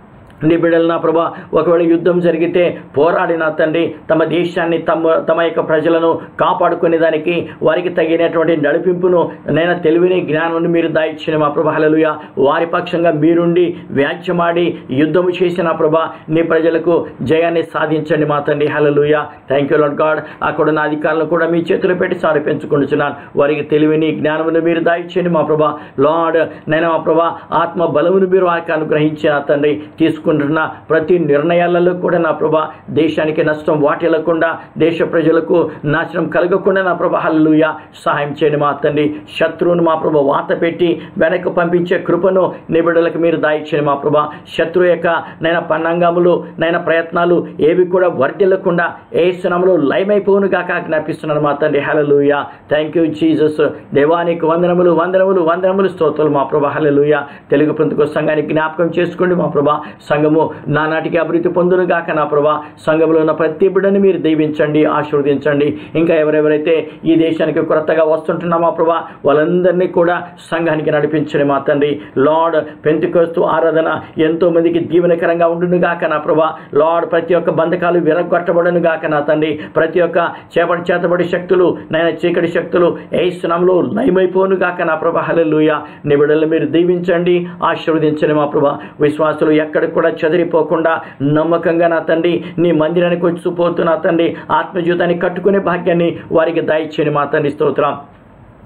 నీ బిడ్డలు నా ప్రభా ఒకవేళ యుద్ధం జరిగితే పోరాడి నా తండ్రి తమ దేశాన్ని తమ తమ యొక్క ప్రజలను కాపాడుకునే దానికి వారికి తగినటువంటి నడిపింపును నేను తెలివిని జ్ఞానాన్ని మీరు దాయిచ్చిన మా ప్రభా హల్లెలూయ వారి పక్షంగా మీరుండి వ్యాజ్యమాడి యుద్ధము చేసిన ప్రభా నీ ప్రజలకు జయాన్ని సాధించండి మా తండ్రి hallelujah thank you Lord God అక్కడ ఉన్న అధికారులను కూడా మీ చేతిలో పెట్టి సారిపించుకుంటున్నాను వారికి తెలివిని జ్ఞానమును మీరు దాయిచ్చండి మా ప్రభా లార్డ్ నేను మా ప్రభా ఆత్మ బలమును మీరు వారికి అనుగ్రహించి నా తండ్రి తీసుకుంటున్న ప్రతి నిర్ణయాలలో కూడా నా ప్రభా దేశానికి నష్టం వాటిల్లకుండా దేశ ప్రజలకు నాశనం కలగకుండా నా ప్రభా హల్లుయ సహాయం చేయండి మా తండ్రి శత్రువును మా ప్రభా వాత పెట్టి వెనక్కి పంపించే కృపను నిబిడలకు మీరు దాయిచ్చండి మా ప్రభా శత్రువు యొక్క నైనా పన్నాంగములు నైనా ప్రయత్నాలు ఏవి కూడా వర్ధిల్లకుండా ఏ శ్రమలో లయమైపోను గాక జ్ఞాపిస్తున్నాను మా తండ్రి హలలుయ థ్యాంక్ యూ జీసస్ దేవానికి వందనములు వందనములు వందనములు స్తోత్రాలు మా ప్రభా హలలుయ తెలుగు పంతుకు సంఘానికి జ్ఞాపకం చేసుకోండి మా ప్రభా సంఘము నానాటికి అభివృద్ధి పొందును గాక నా ప్రభా సంఘంలో ఉన్న ప్రతి బిడ్డని మీరు దీవించండి ఆశీర్వదించండి ఇంకా ఎవరెవరైతే ఈ దేశానికి కొత్తగా వస్తుంటున్నా మా ప్రభా వాళ్ళందరినీ కూడా సంఘానికి నడిపించండి మా తండ్రి లార్డ్ పెంతికోస్తు ఆరాధన ఎంతో మందికి దీవెనకరంగా ఉండును గాక నా ప్రభా లార్డ్ ప్రతి ఒక్క బంధకాలు విరగొట్టబడును గాక నా తండ్రి ప్రతి ఒక్క చేపటి చేతబడి శక్తులు నైనా చీకటి శక్తులు ఏసునాంలో లయమైపోను గాక నా ప్రభా హల్లెలూయా నీ బిడ్డలు మీరు దీవించండి ఆశీర్వదించండి మా ప్రభా విశ్వాసులు ఎక్కడికి కూడా చెదిరిపోకుండా నమ్మకంగా నా తండ్రి నీ మందిరానికి వచ్చి పోతూ నా తండ్రి ఆత్మజీవితాన్ని కట్టుకునే భాగ్యాన్ని వారికి దయచేయండి మా తండ్రి స్తోత్రం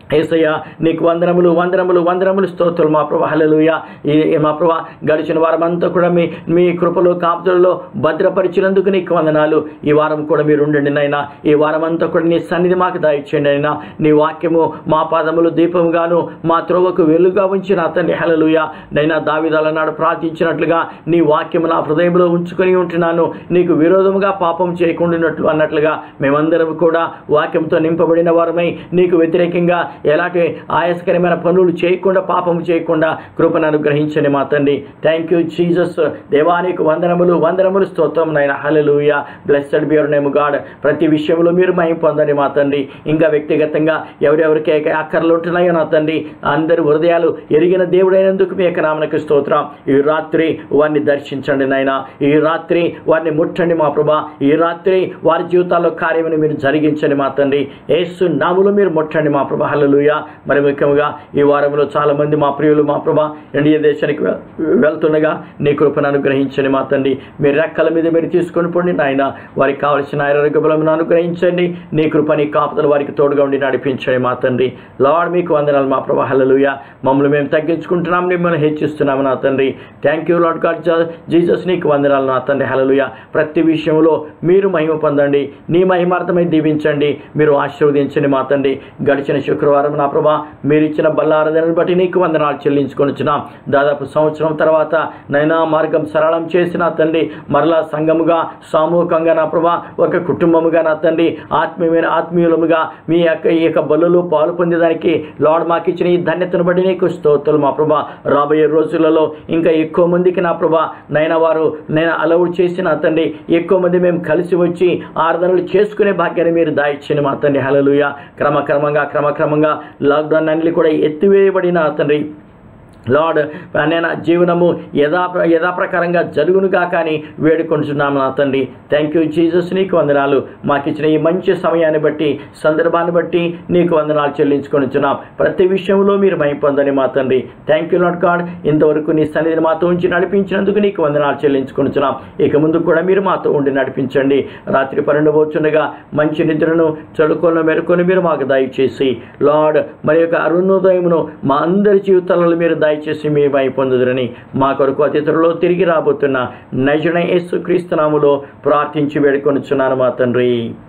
ఏసయ్య నీకు వందనములు వందనములు వందనములు స్తోత్రులు మా ప్రభా హల్లెలూయ ఈ ఈ మా ప్రభా గడిచిన వారం అంతా కూడా మీ మీ కృపలో కాపుదలలో భద్రపరిచినందుకు నీకు వందనాలు ఈ వారం కూడా మీరు ఉండండి నాయనా ఈ వారం అంతా కూడా నీ సన్నిధి మాకు దాయిచ్చండి అయినా నీ వాక్యము మా పాదములు దీపముగాను మా త్రోవకు వెలుగుగా ఉంచిన అతన్ని హలలుయ నైనా దావిదాల నాడు ప్రార్థించినట్లుగా నీ వాక్యము నా హృదయంలో ఉంచుకొని ఉంటున్నాను నీకు విరోధముగా పాపం చేయకుండానట్లు అన్నట్లుగా మేమందరం కూడా వాక్యంతో నింపబడిన వారమై నీకు వ్యతిరేకంగా ఎలాంటి ఆయాసకరమైన పనులు చేయకుండా పాపం చేయకుండా కృపను అనుగ్రహించండి మా తండ్రి థ్యాంక్ యూ జీసస్ దేవానికి వందనములు వందనములు స్తోత్రం నాయన hallelujah blessed be your name God ప్రతి విషయంలో మీరు మహిమ పొందండి మా తండ్రి ఇంకా వ్యక్తిగతంగా ఎవరెవరికి ఏ అక్కర్లు ఉంటున్నాయో నా తండ్రి అందరి హృదయాలు ఎరిగిన దేవుడైనందుకు మీ యొక్క నామనకు స్తోత్రం ఈ రాత్రి వారిని దర్శించండి నాయన ఈ రాత్రి వారిని ముట్టండి మా ప్రభా ఈ రాత్రి వారి జీవితాల్లో కార్యమని మీరు జరిగించండి మా తండ్రి యేసు నాములు మీరు ముట్టండి మా ప్రభా హల్లెలూయ మరి ముఖ్యంగా ఈ వారంలో చాలా మంది మా ప్రియులు మా ప్రభా ఇండియా దేశానికి వె- వెళ్తుండగా నీ కృపను అనుగ్రహించండి మా తండ్రి మీ రెక్కల మీద మీరు తీసుకొని పోండి నాయన వారికి కావలసిన ఆరోగ్య బలమును అనుగ్రహించండి నీ కృప నీ కాపుదలు వారికి తోడుగా ఉండి నడిపించండి మా తండ్రి లార్డ్ మీకు వందనాలు మా ప్రభా హల్లెలూయ మమ్మల్ని మేము తగ్గించుకుంటున్నాం మిమ్మల్ని హెచ్చిస్తున్నాము నా తండ్రి thank you Lord God Jesus నీకు వందనాలు నా తండ్రి హల్లెలూయ ప్రతి విషయంలో మీరు మహిమ పొందండి నీ మహిమార్థమై దీవించండి మీరు ఆశీర్వదించండి మా తండ్రి గడిచిన శుక్రవారం నా ప్రభా మీరు ఇచ్చిన బల్లారదనని బట్టి నీకు వందనాలు చెల్లించుకొనిచున్నాం దాదాపు సంవత్సరం తర్వాత నైనా మార్గం సరళం చేసిన తండ్రి మరలా సంఘముగా సామూహికంగా నా ప్రభా ఒక కుటుంబముగా నా తండ్రి ఆత్మీయమైన ఆత్మీయులముగా మీ యొక్క ఈ యొక్క బలులు పాలు పొందేదానికి లార్డ్ మాకు ఇచ్చిన ఈ ధన్యతను బట్టి నీకు స్తోత్రులు మా ప్రభా రాబోయే రోజులలో ఇంకా ఎక్కువ మందికి నా ప్రభా నైనా వారు నేను అలౌడ్ చేసిన తండ్రి ఎక్కువ మంది మేము కలిసి వచ్చి ఆరాధనలు చేసుకునే భాగ్యాన్ని మీరు దాయిచ్చండి మా తండ్రి హలలుయ క్రమక్రమంగా క్రమక్రమంగా లాక్డౌన్ అన్ని కూడా ఎత్తివేయబడిన తండ్రి లార్డ్ నేను జీవనము యథా యథాప్రకారంగా జరుగునుగా కానీ వేడుకొంటున్నాము నా తండ్రి థ్యాంక్ యూ జీసస్ నీకు వందనాలు మాకు ఇచ్చిన ఈ మంచి సమయాన్ని బట్టి సందర్భాన్ని బట్టి నీకు వందనాలు చెల్లించుకొనిచున్నాం ప్రతి విషయంలో మీరు మహిమ పొందని మా తండ్రి థ్యాంక్ యూ లాడ్ గాడ్ ఇంతవరకు నీ సన్నిధిని మాతో ఉంచి నడిపించినందుకు నీకు వందనాలు చెల్లించుకొనిచున్నాం ఇక ముందు కూడా మీరు మాతో ఉండి నడిపించండి రాత్రి పన్నెండు పోచుండగా మంచి నిద్రను చదువుకొని మెరుకొని మీరు మాకు దయచేసి లార్డ్ మరి యొక్క అరుణోదయమును మా అందరి జీవితాలలో మీరు దయచేసి మీ మై పొందుదురని మా కొరకు అతిథులలో తిరిగి రాబోతున్న నజన యేసు క్రీస్తునాములో ప్రార్థించి వేడుకొనిచున్నాను మా తండ్రి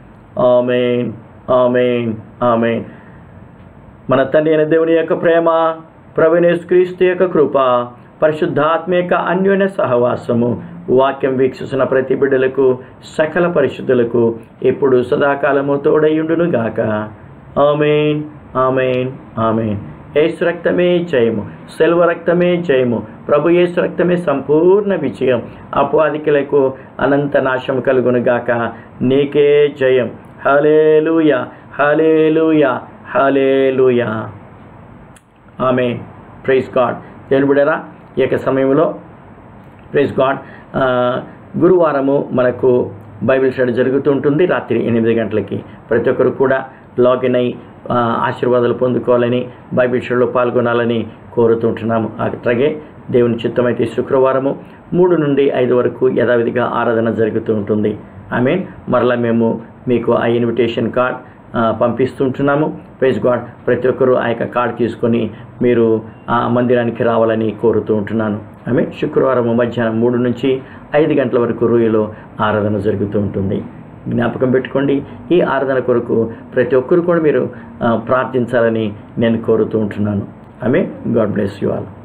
ఆమెన్ ఆమెన్ ఆమెన్ మన తండ్రి అయిన దేవుని యొక్క ప్రేమ ప్రవీణేశ్ క్రీస్తు యొక్క కృప పరిశుద్ధాత్మ యొక్క అన్యోన్య సహవాసము వాక్యం వీక్షిస్తున్న ప్రతి బిడ్డలకు సకల పరిశుద్ధులకు ఇప్పుడు సదాకాలము తోడయుండును గాక ఆమెన్ ఆమెన్ ఆమెన్ ఏసు రక్తమే జయము సెల్వ రక్తమే జయము ప్రభు యేసు రక్తమే సంపూర్ణ విజయం అపవాదికులకు అనంత నాశం కలుగును గాక నీకే జయం హలేలుయ హలేలుయ హలేలుయ ఆమె ప్రైజ్ గాడ్ దేవుని బిడ్డరా ఈ యొక్క సమయంలో ప్రైజ్ గాడ్ ఆ, గురువారము మనకు బైబిల్ స్టడీ జరుగుతూ ఉంటుంది రాత్రి ఎనిమిది గంటలకి ప్రతి ఒక్కరు కూడా లాగిన్ అయి ఆ, ఆశీర్వాదాలు పొందుకోవాలని బైబిల్ స్టడీలో పాల్గొనాలని కోరుతుంటున్నాము అట్లాగే దేవుని చిత్తమైతే శుక్రవారము మూడు నుండి ఐదు వరకు యథావిధిగా ఆరాధన జరుగుతూ ఉంటుంది ఐ మీన్ మరలా మేము మీకు ఆ ఇన్విటేషన్ కార్డ్ ఆ, పంపిస్తుంటున్నాము ప్రైజ్ గాడ్ ప్రతి ఒక్కరూ ఆ యొక్క కార్డ్ తీసుకొని మీరు ఆ మందిరానికి రావాలని కోరుతూ ఉంటున్నాను ఆమె శుక్రవారం మధ్యాహ్నం మూడు నుంచి ఐదు గంటల వరకు రూయలో ఆరాధన జరుగుతూ ఉంటుంది జ్ఞాపకం పెట్టుకోండి ఈ ఆరాధన కొరకు ప్రతి ఒక్కరు కూడా మీరు ఆ, ప్రార్థించాలని నేను కోరుతూ ఉంటున్నాను ఆమె గాడ్ బ్లెస్ యు ఆల్